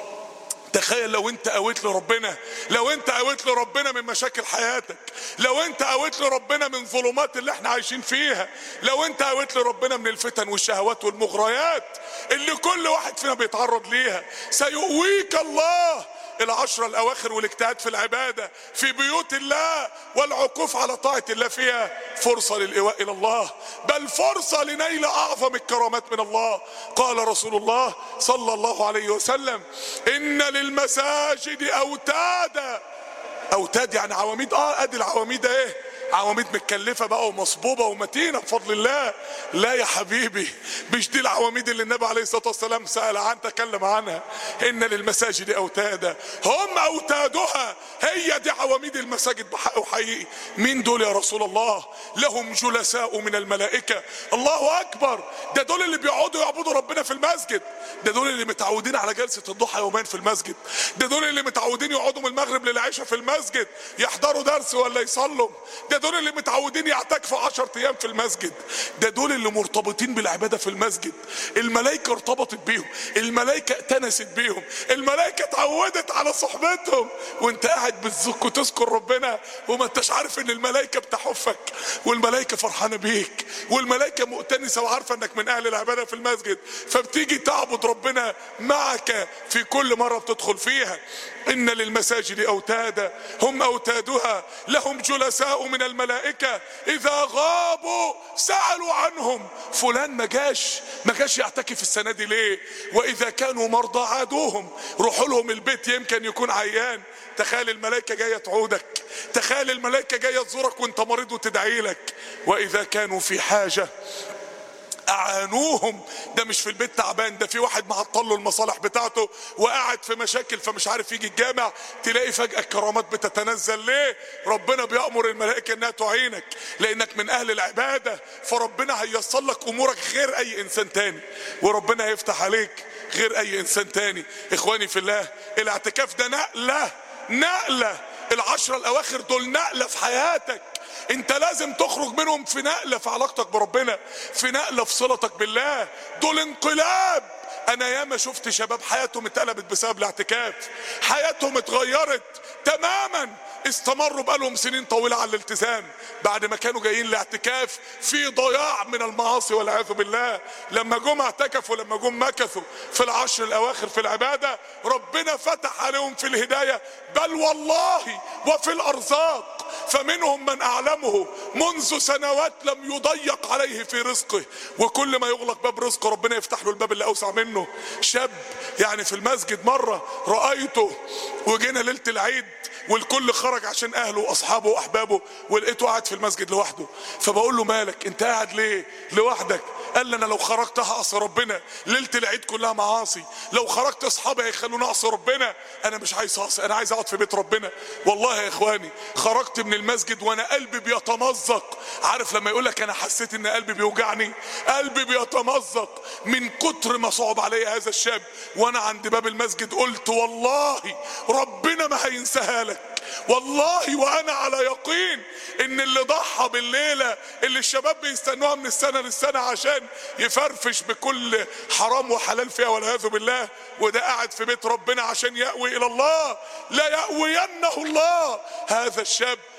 تخيل لو انت قويت لربنا لو انت قويت لربنا من مشاكل حياتك لو انت قويت لربنا من ظلمات اللي احنا عايشين فيها لو انت قويت لربنا من الفتن والشهوات والمغريات اللي كل واحد فينا بيتعرض ليها سيؤويك الله العشرة الأواخر والاجتهاد في العبادة في بيوت الله والعكوف على طاعة الله فيها فرصة للإيواء إلى الله بل فرصة لنيل أعظم الكرامات من الله قال رسول الله صلى الله عليه وسلم إن للمساجد أوتادا أوتاد يعني عواميد آه أدي العواميد إيه عواميد متكلفه بقى ومصبوبه ومتينه بفضل الله لا يا حبيبي مش دي العواميد اللي النبي عليه الصلاه والسلام سال عن تكلم عنها ان للمساجد اوتادا هم اوتادها هي دي عواميد المساجد بحق وحقيقي مين دول يا رسول الله لهم جلساء من الملائكه الله اكبر ده دول اللي بيقعدوا يعبدوا ربنا في المسجد ده دول اللي متعودين على جلسه الضحى يومين في المسجد ده دول اللي متعودين يقعدوا من المغرب للعشاء في المسجد يحضروا درس ولا يصلوا ده دول اللي متعودين يعتكفوا 10 ايام في المسجد ده دول اللي مرتبطين بالعباده في المسجد الملائكه ارتبطت بيهم الملائكه اتنست بيهم الملائكه اتعودت على صحبتهم وانت قاعد بتزك وتذكر ربنا وما انتش عارف ان الملائكه بتحفك والملائكه فرحانه بيك والملائكه مؤتنسه وعارفه انك من اهل العباده في المسجد فبتيجي تعبد ربنا معك في كل مره بتدخل فيها ان للمساجد اوتادا هم اوتادها لهم جلساء من الملائكة اذا غابوا سألوا عنهم فلان ما جاش ما جاش يعتكف السنة دي ليه واذا كانوا مرضى عادوهم روحوا لهم البيت يمكن يكون عيان تخيل الملائكة جاية تعودك تخيل الملائكة جاية تزورك وانت مريض وتدعي لك واذا كانوا في حاجة اعانوهم ده مش في البيت تعبان ده في واحد معطل له المصالح بتاعته وقاعد في مشاكل فمش عارف يجي الجامع تلاقي فجأة الكرامات بتتنزل ليه ربنا بيأمر الملائكة انها تعينك لانك من اهل العبادة فربنا هيصل لك امورك غير اي انسان تاني وربنا هيفتح عليك غير اي انسان تاني اخواني في الله الاعتكاف ده نقلة نقلة العشرة الاواخر دول نقلة في حياتك انت لازم تخرج منهم في نقلة في علاقتك بربنا في نقلة في صلتك بالله دول انقلاب انا ياما شفت شباب حياتهم اتقلبت بسبب الاعتكاف حياتهم اتغيرت تماما استمروا بقالهم سنين طويلة على الالتزام بعد ما كانوا جايين لاعتكاف في ضياع من المعاصي والعياذ بالله لما جم اعتكفوا لما جم مكثوا في العشر الاواخر في العبادة ربنا فتح عليهم في الهداية بل والله وفي الارزاق فمنهم من اعلمه منذ سنوات لم يضيق عليه في رزقه وكل ما يغلق باب رزقه ربنا يفتح له الباب اللي اوسع منه شاب يعني في المسجد مرة رأيته وجينا ليلة العيد والكل خرج عشان اهله واصحابه واحبابه ولقيته قاعد في المسجد لوحده فبقول له مالك انت قاعد ليه لوحدك قال لي انا لو خرجت هعصي ربنا ليله العيد كلها معاصي لو خرجت اصحابي هيخلوني اعصي ربنا انا مش عايز اعصي انا عايز اقعد في بيت ربنا والله يا اخواني خرجت من المسجد وانا قلبي بيتمزق عارف لما يقول لك انا حسيت ان قلبي بيوجعني قلبي بيتمزق من كتر ما صعب عليا هذا الشاب وانا عند باب المسجد قلت والله ربنا ما هينساها لك والله وانا على يقين ان اللي ضحى بالليله اللي الشباب بيستنوها من السنه للسنه عشان يفرفش بكل حرام وحلال فيها والعياذ بالله وده قاعد في بيت ربنا عشان يأوي الى الله لا يأوينه الله هذا الشاب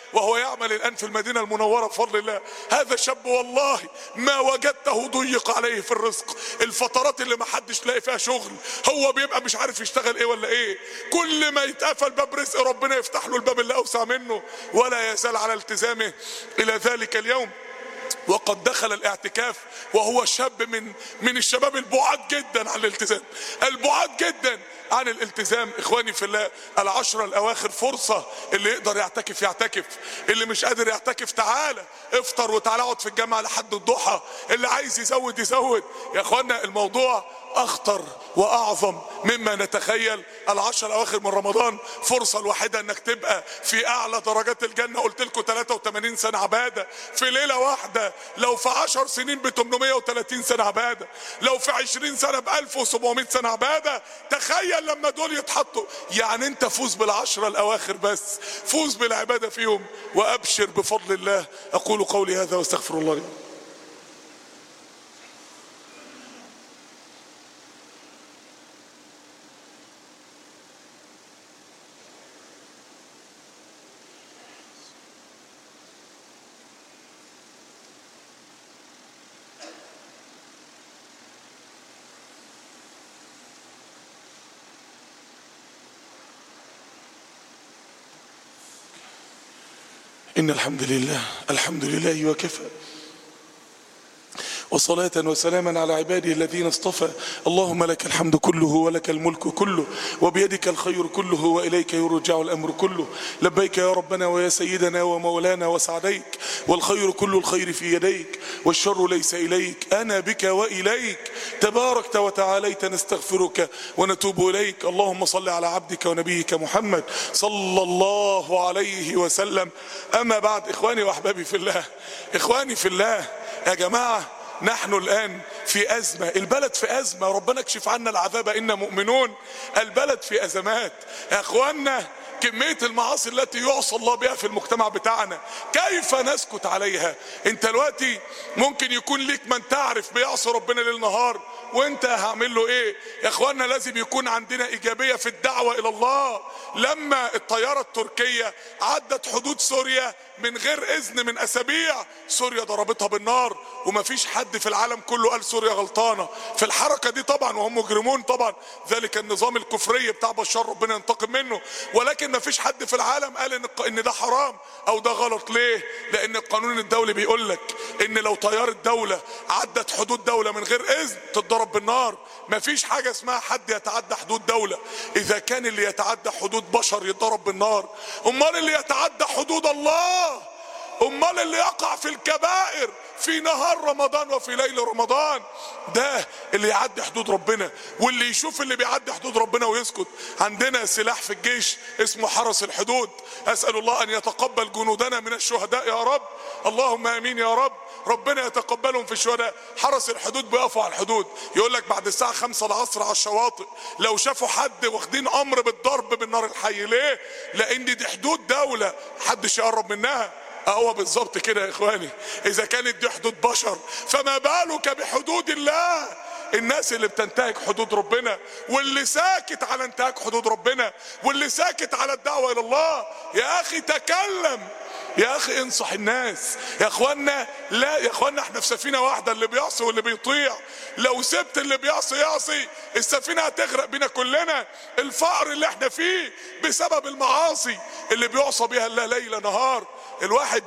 وهو يعمل الآن في المدينة المنورة بفضل الله هذا شاب والله ما وجدته ضيق عليه في الرزق الفترات اللي ما حدش لاقي فيها شغل هو بيبقى مش عارف يشتغل ايه ولا ايه كل ما يتقفل باب رزق ربنا يفتح له الباب اللي اوسع منه ولا يزال على التزامه الى ذلك اليوم وقد دخل الاعتكاف وهو شاب من من الشباب البعاد جدا عن الالتزام البعاد جدا عن الالتزام اخواني في الله العشرة الاواخر فرصة اللي يقدر يعتكف يعتكف اللي مش قادر يعتكف تعالى افطر وتعالى اقعد في الجامعة لحد الضحى اللي عايز يزود يزود يا اخوانا الموضوع اخطر واعظم مما نتخيل العشر الاواخر من رمضان فرصة الوحيدة انك تبقى في اعلى درجات الجنة قلت لكم 83 سنة عبادة في ليلة واحدة لو في 10 سنين ب 830 سنة عبادة لو في 20 سنة ب 1700 سنة عبادة تخيل لما دول يتحطوا يعني انت فوز بالعشرة الاواخر بس فوز بالعبادة فيهم وابشر بفضل الله اقول قولي هذا واستغفر الله لي إن الحمد لله الحمد لله وكفى وصلاة وسلاما على عباده الذين اصطفى اللهم لك الحمد كله ولك الملك كله وبيدك الخير كله وإليك يرجع الأمر كله لبيك يا ربنا ويا سيدنا ومولانا وسعديك والخير كل الخير في يديك والشر ليس إليك أنا بك وإليك تباركت وتعاليت نستغفرك ونتوب إليك اللهم صل على عبدك ونبيك محمد صلى الله عليه وسلم أما بعد إخواني وأحبابي في الله إخواني في الله يا جماعة نحن الآن في أزمة البلد في أزمة ربنا اكشف عنا العذاب إنا مؤمنون البلد في أزمات يا أخوانا كمية المعاصي التي يعصى الله بها في المجتمع بتاعنا كيف نسكت عليها انت دلوقتي ممكن يكون ليك من تعرف بيعصي ربنا ليل نهار وانت هعمل له ايه يا اخوانا لازم يكون عندنا ايجابية في الدعوة الى الله لما الطيارة التركية عدت حدود سوريا من غير اذن من اسابيع سوريا ضربتها بالنار ومفيش حد في العالم كله قال سوريا غلطانه في الحركه دي طبعا وهم مجرمون طبعا ذلك النظام الكفري بتاع بشار ربنا ينتقم منه ولكن مفيش حد في العالم قال ان ان ده حرام او ده غلط ليه لان القانون الدولي بيقول لك ان لو طياره دوله عدت حدود دوله من غير اذن تتضرب بالنار مفيش حاجه اسمها حد يتعدى حدود دوله اذا كان اللي يتعدى حدود بشر يتضرب بالنار امال اللي يتعدى حدود الله امال اللي يقع في الكبائر في نهار رمضان وفي ليل رمضان ده اللي يعدي حدود ربنا واللي يشوف اللي بيعدي حدود ربنا ويسكت عندنا سلاح في الجيش اسمه حرس الحدود اسال الله ان يتقبل جنودنا من الشهداء يا رب اللهم امين يا رب ربنا يتقبلهم في الشهداء حرس الحدود بيقفوا على الحدود يقول لك بعد الساعه 5 العصر على الشواطئ لو شافوا حد واخدين امر بالضرب بالنار الحي ليه لان دي حدود دوله محدش يقرب منها هو بالظبط كده يا اخواني اذا كانت دي حدود بشر فما بالك بحدود الله الناس اللي بتنتهك حدود ربنا واللي ساكت على انتهاك حدود ربنا واللي ساكت على الدعوة الى الله يا اخي تكلم يا اخي انصح الناس يا اخوانا لا يا اخوانا احنا في سفينة واحدة اللي بيعصي واللي بيطيع لو سبت اللي بيعصي يعصي السفينة هتغرق بينا كلنا الفقر اللي احنا فيه بسبب المعاصي اللي بيعصى بها الله ليل نهار الواحد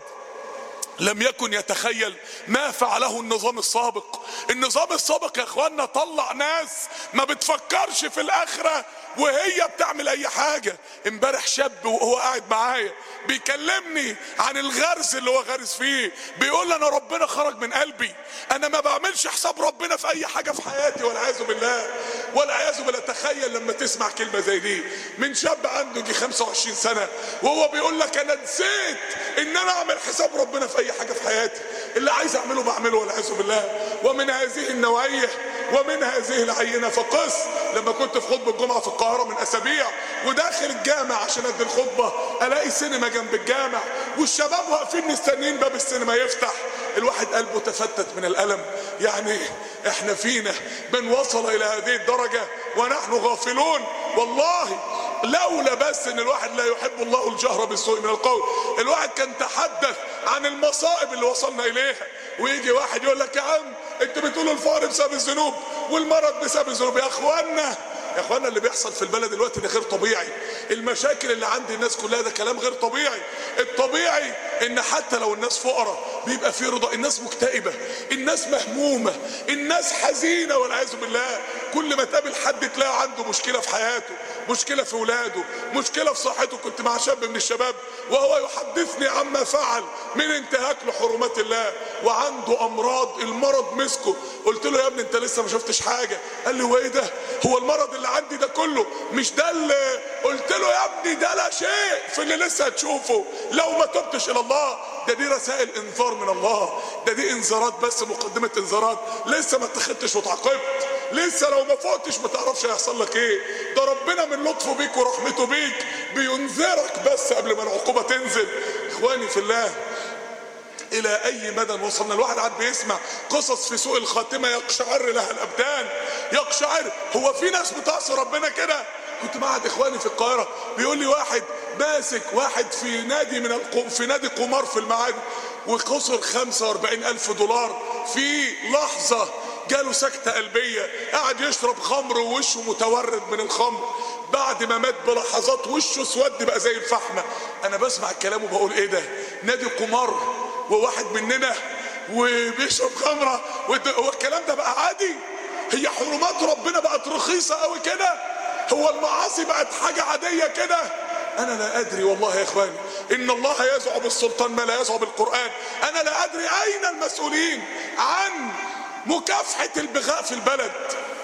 لم يكن يتخيل ما فعله النظام السابق النظام السابق يا اخوانا طلع ناس ما بتفكرش في الاخرة وهي بتعمل اي حاجة امبارح شاب وهو قاعد معايا بيكلمني عن الغرس اللي هو غارس فيه بيقول لي انا ربنا خرج من قلبي انا ما بعملش حساب ربنا في اي حاجة في حياتي والعياذ بالله والعياذ بالله تخيل لما تسمع كلمة زي دي من شاب عنده جي 25 سنة وهو بيقول لك انا نسيت ان انا اعمل حساب ربنا في اي حاجة في حياتي اللي عايز اعمله بعمله والعياذ بالله ومن هذه النوعية ومن هذه العينة فقس لما كنت في خطبة الجمعة في القاهرة من اسابيع وداخل الجامع عشان ادي الخطبة الاقي سينما جنب الجامع والشباب واقفين مستنيين باب السينما يفتح الواحد قلبه تفتت من الالم يعني احنا فينا من وصل الى هذه الدرجة ونحن غافلون والله لولا بس ان الواحد لا يحب الله الجهر بالسوء من القول الواحد كان تحدث عن المصائب اللي وصلنا اليها ويجي واحد يقول لك يا عم انت بتقول الفقر بسبب الذنوب والمرض بسبب الذنوب يا اخوانا يا اخوانا اللي بيحصل في البلد دلوقتي ده غير طبيعي المشاكل اللي عند الناس كلها ده كلام غير طبيعي الطبيعي ان حتى لو الناس فقراء بيبقى في رضا الناس مكتئبة الناس مهمومة الناس حزينة والعياذ بالله كل ما تقابل حد تلاقي عنده مشكلة في حياته مشكلة في ولاده مشكلة في صحته كنت مع شاب من الشباب وهو يحدثني عما فعل من انتهاك لحرمات الله وعنده امراض المرض مسكه قلت له يا ابني انت لسه ما شفتش حاجة قال لي هو ايه ده هو المرض اللي عندي ده كله مش ده اللي قلت له يا ابني ده لا شيء في اللي لسه هتشوفه لو ما تبتش الى الله ده دي رسائل انذار من الله ده دي انذارات بس مقدمة انذارات لسه ما اتخذتش واتعاقبت لسه لو ما فوقتش ما تعرفش هيحصل لك ايه ده ربنا من لطفه بيك ورحمته بيك بينذرك بس قبل ما العقوبة تنزل اخواني في الله الى اي مدى وصلنا الواحد قاعد بيسمع قصص في سوء الخاتمه يقشعر لها الابدان يقشعر هو في ناس بتعصي ربنا كده كنت معهد اخواني في القاهره بيقول لي واحد ماسك واحد في نادي من الق... في نادي قمار في المعادي وخسر 45 الف دولار في لحظه جاله سكتة قلبية قاعد يشرب خمر ووشه متورد من الخمر بعد ما مات بلحظات وشه اسود بقى زي الفحمة انا بسمع الكلام وبقول ايه ده نادي قمار وواحد مننا وبيشرب خمرة هو الكلام ده بقى عادي هي حرمات ربنا بقت رخيصة قوي كده هو المعاصي بقت حاجة عادية كده انا لا ادري والله يا اخواني ان الله يزع بالسلطان ما لا يزع بالقرآن انا لا ادري اين المسؤولين عن مكافحة البغاء في البلد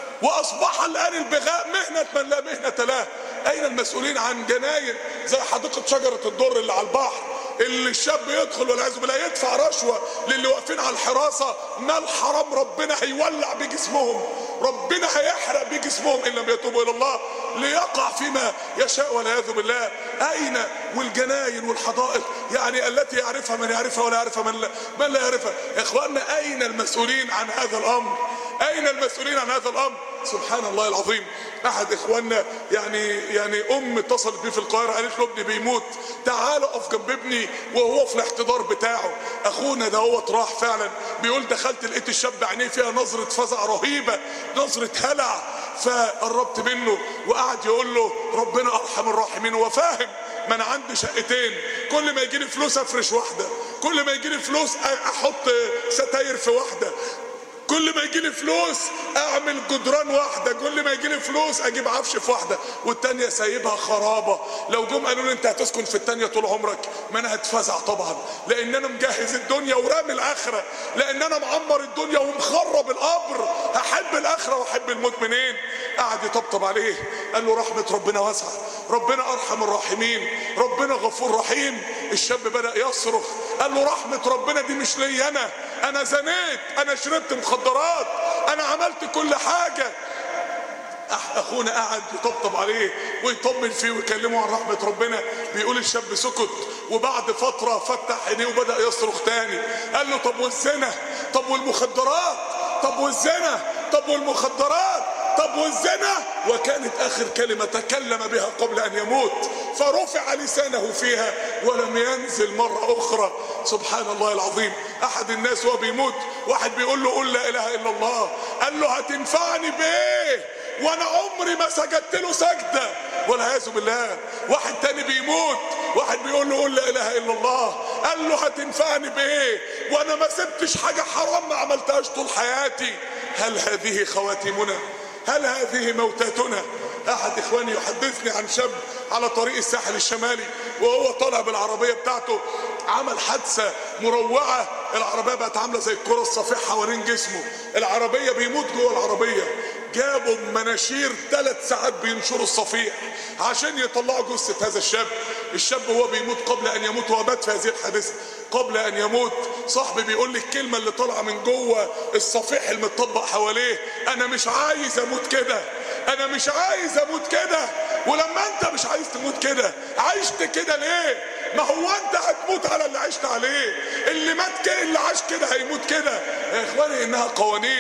واصبح الان البغاء مهنة من لا مهنة له اين المسؤولين عن جناين زي حديقة شجرة الدر اللي على البحر اللي الشاب يدخل والعياذ بالله يدفع رشوه للي واقفين على الحراسه مال حرام ربنا هيولع بجسمهم ربنا هيحرق بجسمهم ان لم يتوبوا الى الله ليقع فيما يشاء والعياذ بالله اين والجناين والحدائق يعني التي يعرفها من يعرفها ولا يعرفها من لا, من لا يعرفها يا اخواننا اين المسؤولين عن هذا الامر اين المسؤولين عن هذا الامر سبحان الله العظيم احد اخواننا يعني يعني ام اتصلت بيه في القاهره قالت له ابني بيموت تعال اقف جنب ابني وهو في الاحتضار بتاعه اخونا ده هو راح فعلا بيقول دخلت لقيت الشاب عينيه فيها نظره فزع رهيبه نظره هلع فقربت منه وقعد يقول له ربنا ارحم الراحمين هو فاهم ما انا عندي شقتين كل ما يجي لي فلوس افرش واحده كل ما يجي لي فلوس احط ستاير في واحده كل ما يجي لي فلوس اعمل جدران واحده كل ما يجي لي فلوس اجيب عفش في واحده والتانيه سايبها خرابه لو جم قالوا لي انت هتسكن في التانيه طول عمرك ما انا هتفزع طبعا لان انا مجهز الدنيا ورامي الاخره لان انا معمر الدنيا ومخرب القبر هحب الاخره واحب الموت منين قعد يطبطب عليه قال له رحمه ربنا واسعه ربنا ارحم الراحمين ربنا غفور رحيم الشاب بدا يصرخ قال له رحمه ربنا دي مش لي انا انا زنيت انا شربت مخدرات انا عملت كل حاجه اخونا قعد يطبطب عليه ويطمن فيه ويكلمه عن رحمه ربنا بيقول الشاب سكت وبعد فتره فتح عينيه وبدا يصرخ تاني قال له طب والزنا طب والمخدرات طب والزنا طب والمخدرات طب والزنا وكانت اخر كلمه تكلم بها قبل ان يموت فرفع لسانه فيها ولم ينزل مره اخرى سبحان الله العظيم احد الناس وهو بيموت واحد بيقول له قل لا اله الا الله قال له هتنفعني بايه وانا عمري ما سجدت له سجده والعياذ بالله واحد تاني بيموت واحد بيقول له قل لا اله الا الله قال له هتنفعني بايه وانا ما سبتش حاجه حرام ما عملتهاش طول حياتي هل هذه خواتمنا هل هذه موتاتنا احد اخواني يحدثني عن شاب على طريق الساحل الشمالي وهو طالع بالعربيه بتاعته عمل حادثه مروعه العربيه بقت عامله زي الكره الصفيح حوالين جسمه العربيه بيموت جوه العربيه جابوا مناشير ثلاث ساعات بينشروا الصفيح عشان يطلعوا جثه هذا الشاب الشاب هو بيموت قبل ان يموت هو مات في هذه الحادثه قبل ان يموت صاحبي بيقول لي الكلمه اللي طالعه من جوه الصفيح المتطبق حواليه انا مش عايز اموت كده انا مش عايز اموت كده ولما انت مش عايز تموت كده عشت كده ليه ما هو انت هتموت على اللي عشت عليه اللي مات كده اللي عاش كده هيموت كده يا اخواني انها قوانين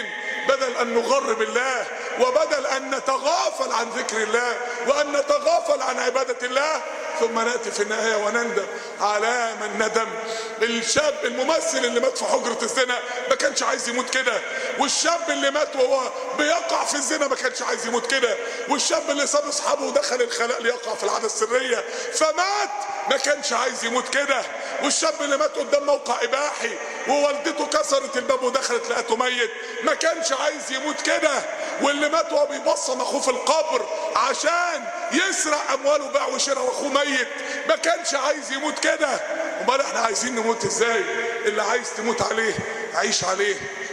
بدل ان نغر بالله وبدل ان نتغافل عن ذكر الله وان نتغافل عن عبادة الله ثم ناتي في النهايه ونندم على من ندم الشاب الممثل اللي مات في حجره الزنا ما كانش عايز يموت كده والشاب اللي مات وهو بيقع في الزنا ما كانش عايز يموت كده والشاب اللي ساب اصحابه ودخل الخلاء ليقع في العاده السريه فمات ما كانش عايز يموت كده والشاب اللي مات قدام موقع اباحي ووالدته كسرت الباب ودخلت لقته ميت ما كانش عايز يموت كده واللي مات وهو بيبصم اخوه في القبر عشان يسرق امواله باع وشراء واخوه ميت ما كانش عايز يموت كده امال احنا عايزين نموت ازاي اللي عايز تموت عليه عيش عليه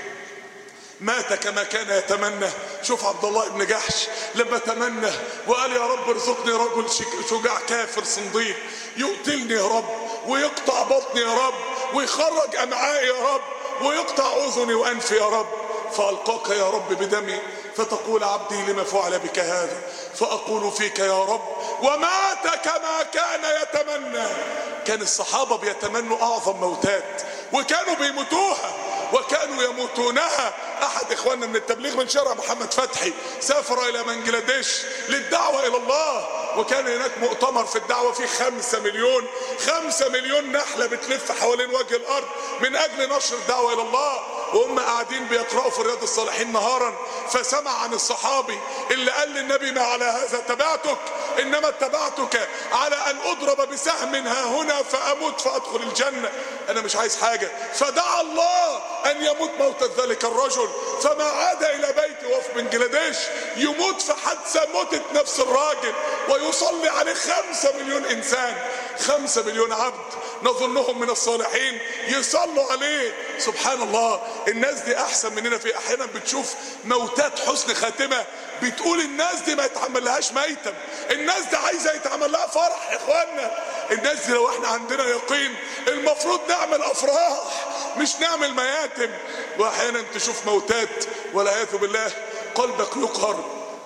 مات كما كان يتمنى شوف عبد الله بن جحش لما تمنى وقال يا رب ارزقني رجل شجاع كافر صنديق يقتلني يا رب ويقطع بطني يا رب ويخرج امعائي يا رب ويقطع اذني وانفي يا رب فالقاك يا رب بدمي فتقول عبدي لما فعل بك هذا فاقول فيك يا رب ومات كما كان يتمنى كان الصحابه بيتمنوا اعظم موتات وكانوا بيموتوها وكانوا يموتونها احد اخواننا من التبليغ من شارع محمد فتحي سافر الى بنجلاديش للدعوه الى الله وكان هناك مؤتمر في الدعوه فيه خمسة مليون خمسة مليون نحله بتلف حوالين وجه الارض من اجل نشر الدعوه الى الله وهم قاعدين بيقرأوا في رياض الصالحين نهارا فسمع عن الصحابي اللي قال للنبي ما على هذا تبعتك انما اتبعتك على ان اضرب بسهم ها هنا فاموت فادخل الجنة انا مش عايز حاجة فدعا الله ان يموت موتة ذلك الرجل فما عاد الى بيته وهو في بنجلاديش يموت في حادثة موتت نفس الراجل ويصلي عليه خمسة مليون انسان خمسة مليون عبد نظنهم من الصالحين يصلوا عليه سبحان الله الناس دي احسن مننا في احيانا بتشوف موتات حسن خاتمه بتقول الناس دي ما يتعملهاش ميتم الناس دي عايزه يتعمل لها فرح يا اخوانا الناس دي لو احنا عندنا يقين المفروض نعمل افراح مش نعمل مياتم واحيانا تشوف موتات والعياذ بالله قلبك يقهر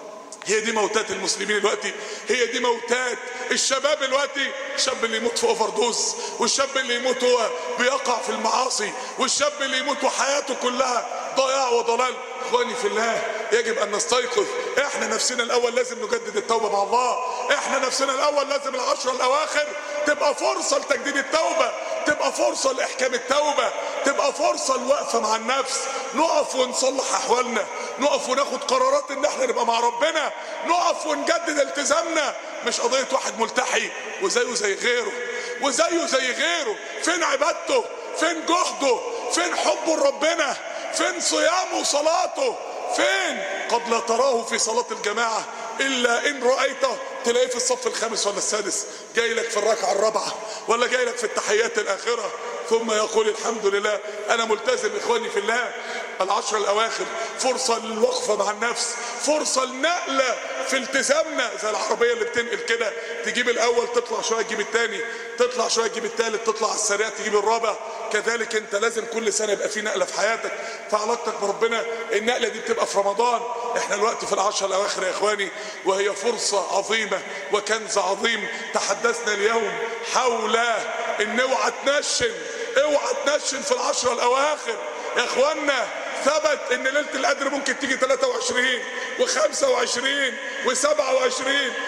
هي دي موتات المسلمين دلوقتي هي دي موتات الشباب دلوقتي الشاب اللي يموت في اوفر دوز والشاب اللي يموت هو بيقع في المعاصي والشاب اللي يموت وحياته كلها ضياع وضلال اخواني في الله يجب ان نستيقظ احنا نفسنا الاول لازم نجدد التوبه مع الله احنا نفسنا الاول لازم العشر الاواخر تبقى فرصه لتجديد التوبه تبقى فرصه لاحكام التوبه تبقى فرصه الوقفه مع النفس نقف ونصلح احوالنا نقف وناخد قرارات ان احنا نبقى مع ربنا نقف ونجدد التزامنا مش قضيه واحد ملتحي وزيه زي غيره وزيه زي غيره فين عبادته فين جهده فين حبه لربنا فين صيامه وصلاته فين قد لا تراه في صلاة الجماعة إلا إن رأيته تلاقيه في الصف الخامس ولا السادس جاي لك في الركعة الرابعة ولا جاي لك في التحيات الآخرة ثم يقول الحمد لله أنا ملتزم إخواني في الله العشر الأواخر فرصة للوقفة مع النفس فرصة لنقلة في التزامنا زي العربية اللي بتنقل كده تجيب الأول تطلع شوية تجيب التاني تطلع شوية تجيب التالت تطلع على السريع تجيب الرابع كذلك انت لازم كل سنة يبقى في نقلة في حياتك في علاقتك بربنا النقلة دي بتبقى في رمضان احنا الوقت في العشر الأواخر يا إخواني وهي فرصة عظيمة وكنز عظيم تحدثنا اليوم حول ان اوعى تنشن اوعى تنشن في العشرة الأواخر يا إخوانا ثبت ان ليله القدر ممكن تيجي 23 و25 و27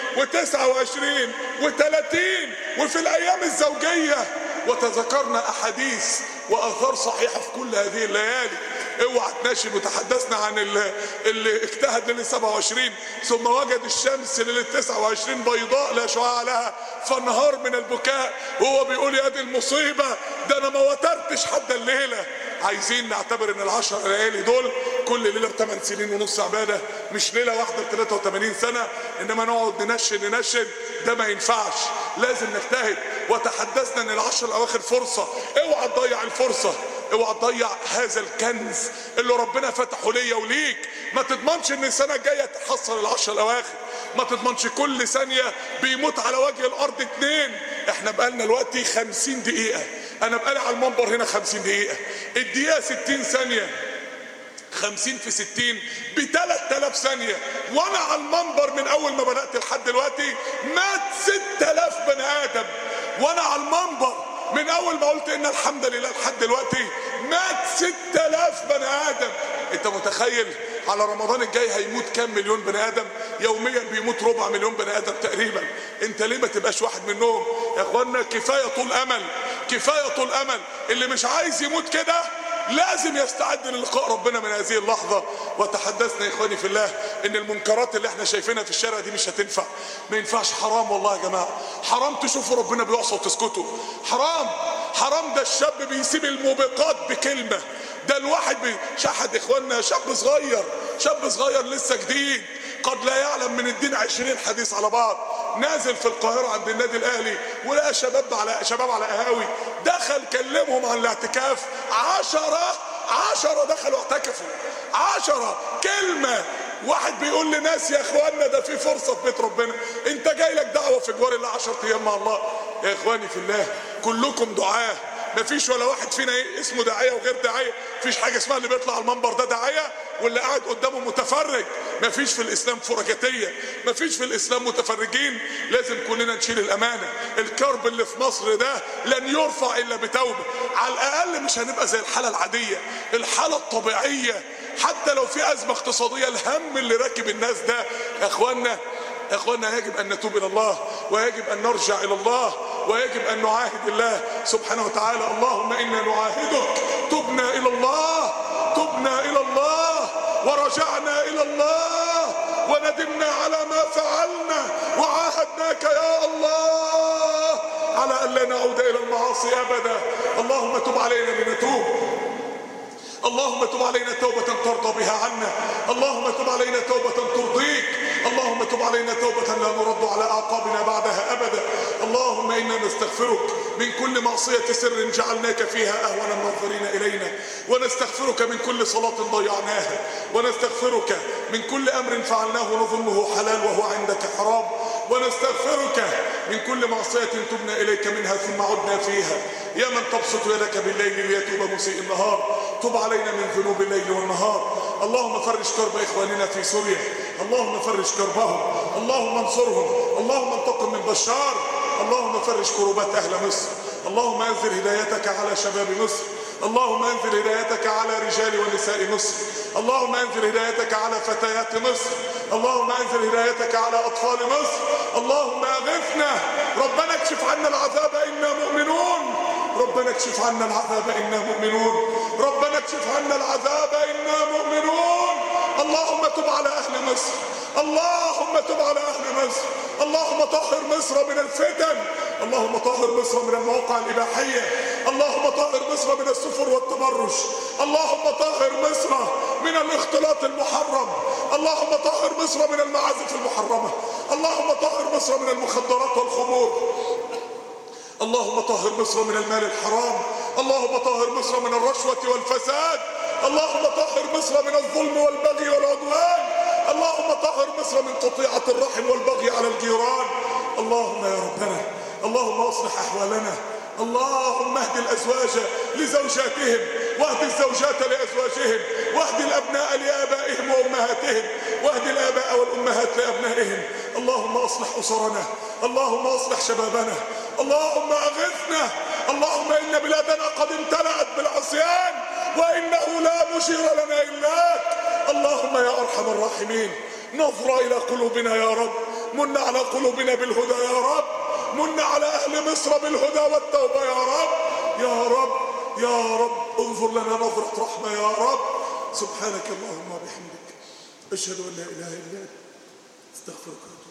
و29 و30 وفي الايام الزوجيه وتذكرنا احاديث واثار صحيحه في كل هذه الليالي اوعى تناشد وتحدثنا عن اللي, اللي اجتهد ليله 27 ثم وجد الشمس ليله 29 بيضاء لا شعاع لها فانهار من البكاء وهو بيقول يا دي المصيبه ده انا ما وترتش حتى الليله عايزين نعتبر ان العشر ليالي دول كل ليله بثمان سنين ونص عباده مش ليله واحده ب 83 سنه انما نقعد ننشن ننشن ده ما ينفعش لازم نجتهد وتحدثنا ان العشر الاواخر فرصه اوعى تضيع الفرصه اوعى تضيع هذا الكنز اللي ربنا فتحه ليا وليك ما تضمنش ان السنه الجايه تحصل العشر الاواخر ما تضمنش كل ثانيه بيموت على وجه الارض اتنين احنا بقالنا دلوقتي خمسين دقيقه انا بقالي على المنبر هنا خمسين دقيقه الدقيقه ستين ثانيه خمسين في ستين بتلات تلاف ثانية وانا على المنبر من اول ما بدأت لحد دلوقتي مات ست تلاف بني ادم وانا على المنبر من اول ما قلت ان الحمد لله لحد دلوقتي مات ست تلاف بني ادم انت متخيل على رمضان الجاي هيموت كام مليون بني ادم يوميا بيموت ربع مليون بني ادم تقريبا انت ليه ما تبقاش واحد منهم يا اخوانا كفايه طول امل كفايه طول امل اللي مش عايز يموت كده لازم يستعد للقاء ربنا من هذه اللحظة وتحدثنا يا اخواني في الله ان المنكرات اللي احنا شايفينها في الشارع دي مش هتنفع ما ينفعش حرام والله يا جماعة حرام تشوفوا ربنا بيعصى وتسكتوا حرام حرام ده الشاب بيسيب الموبقات بكلمة ده الواحد بيشحد اخواننا شاب صغير شاب صغير لسه جديد قد لا يعلم من الدين عشرين حديث على بعض نازل في القاهرة عند النادي الأهلي ولقى شباب على شباب على قهاوي دخل كلمهم عن الاعتكاف عشرة عشرة دخلوا اعتكفوا عشرة كلمة واحد بيقول لناس يا اخواننا ده في فرصة في بيت ربنا انت جاي لك دعوة في جوار الله عشرة ايام مع الله يا اخواني في الله كلكم دعاه مفيش ولا واحد فينا ايه اسمه داعيه وغير داعيه مفيش حاجه اسمها اللي بيطلع على المنبر ده داعيه واللي قاعد قدامه متفرج مفيش في الاسلام فرجتيه مفيش في الاسلام متفرجين لازم كلنا نشيل الامانه الكرب اللي في مصر ده لن يرفع الا بتوبه على الاقل مش هنبقى زي الحاله العاديه الحاله الطبيعيه حتى لو في ازمه اقتصاديه الهم اللي راكب الناس ده يا اخوانا يا اخوانا يجب ان نتوب الى الله ويجب ان نرجع الى الله ويجب ان نعاهد الله سبحانه وتعالى اللهم انا نعاهدك تبنا الى الله تبنا الى الله ورجعنا الى الله وندمنا على ما فعلنا وعاهدناك يا الله على ان لا نعود الى المعاصي ابدا اللهم تب علينا لنتوب اللهم تب علينا توبة ترضى بها عنا اللهم تب علينا توبة ترضيك اللهم تب علينا توبة لا نرد على أعقابنا بعدها أبدا اللهم إنا نستغفرك من كل معصية سر جعلناك فيها أهون الناظرين إلينا ونستغفرك من كل صلاة ضيعناها ونستغفرك من كل أمر فعلناه نظنه حلال وهو عندك حرام ونستغفرك من كل معصية تبنا إليك منها ثم عدنا فيها يا من تبسط يدك بالليل ليتوب مسيء النهار تب علينا من ذنوب الليل والنهار اللهم فرج كرب إخواننا في سوريا اللهم فرج كربهم اللهم انصرهم اللهم انتقم من بشار اللهم فرج كروبات أهل مصر اللهم انزل هدايتك على شباب مصر اللهم انزل هدايتك على رجال ونساء مصر اللهم انزل هدايتك على فتيات مصر اللهم انزل هدايتك على اطفال مصر اللهم اغثنا ربنا اكشف عنا العذاب انا مؤمنون ربنا اكشف عنا العذاب انا مؤمنون ربنا اكشف عنا العذاب انا مؤمنون اللهم تب على اهل مصر اللهم تب على اهل مصر اللهم طهر مصر من الفتن اللهم طهر مصر من المواقع الاباحيه اللهم طهر مصر من السفر والتبرج اللهم طهر مصر من الاختلاط المحرم اللهم طهر مصر من المعازف المحرمه اللهم طهر مصر من المخدرات والخمور اللهم طهر مصر من المال الحرام اللهم طهر مصر من الرشوة والفساد اللهم طهر مصر من الظلم والبغي والعدوان اللهم طهر مصر من قطيعة الرحم والبغي على الجيران اللهم يا ربنا اللهم اصلح احوالنا اللهم اهد الازواج لزوجاتهم واهد الزوجات لازواجهم واهد الابناء لابائهم وامهاتهم واهد الاباء والامهات لابنائهم اللهم اصلح اسرنا اللهم اصلح شبابنا اللهم اغثنا اللهم ان بلادنا قد امتلأت بالعصيان وانه لا مشير لنا الاك اللهم يا ارحم الراحمين نظر الى قلوبنا يا رب من على قلوبنا بالهدى يا رب من على اهل مصر بالهدى والتوبه يا رب يا رب يا رب انظر لنا نظره رحمه يا رب سبحانك اللهم وبحمدك اشهد ان لا اله الا انت استغفرك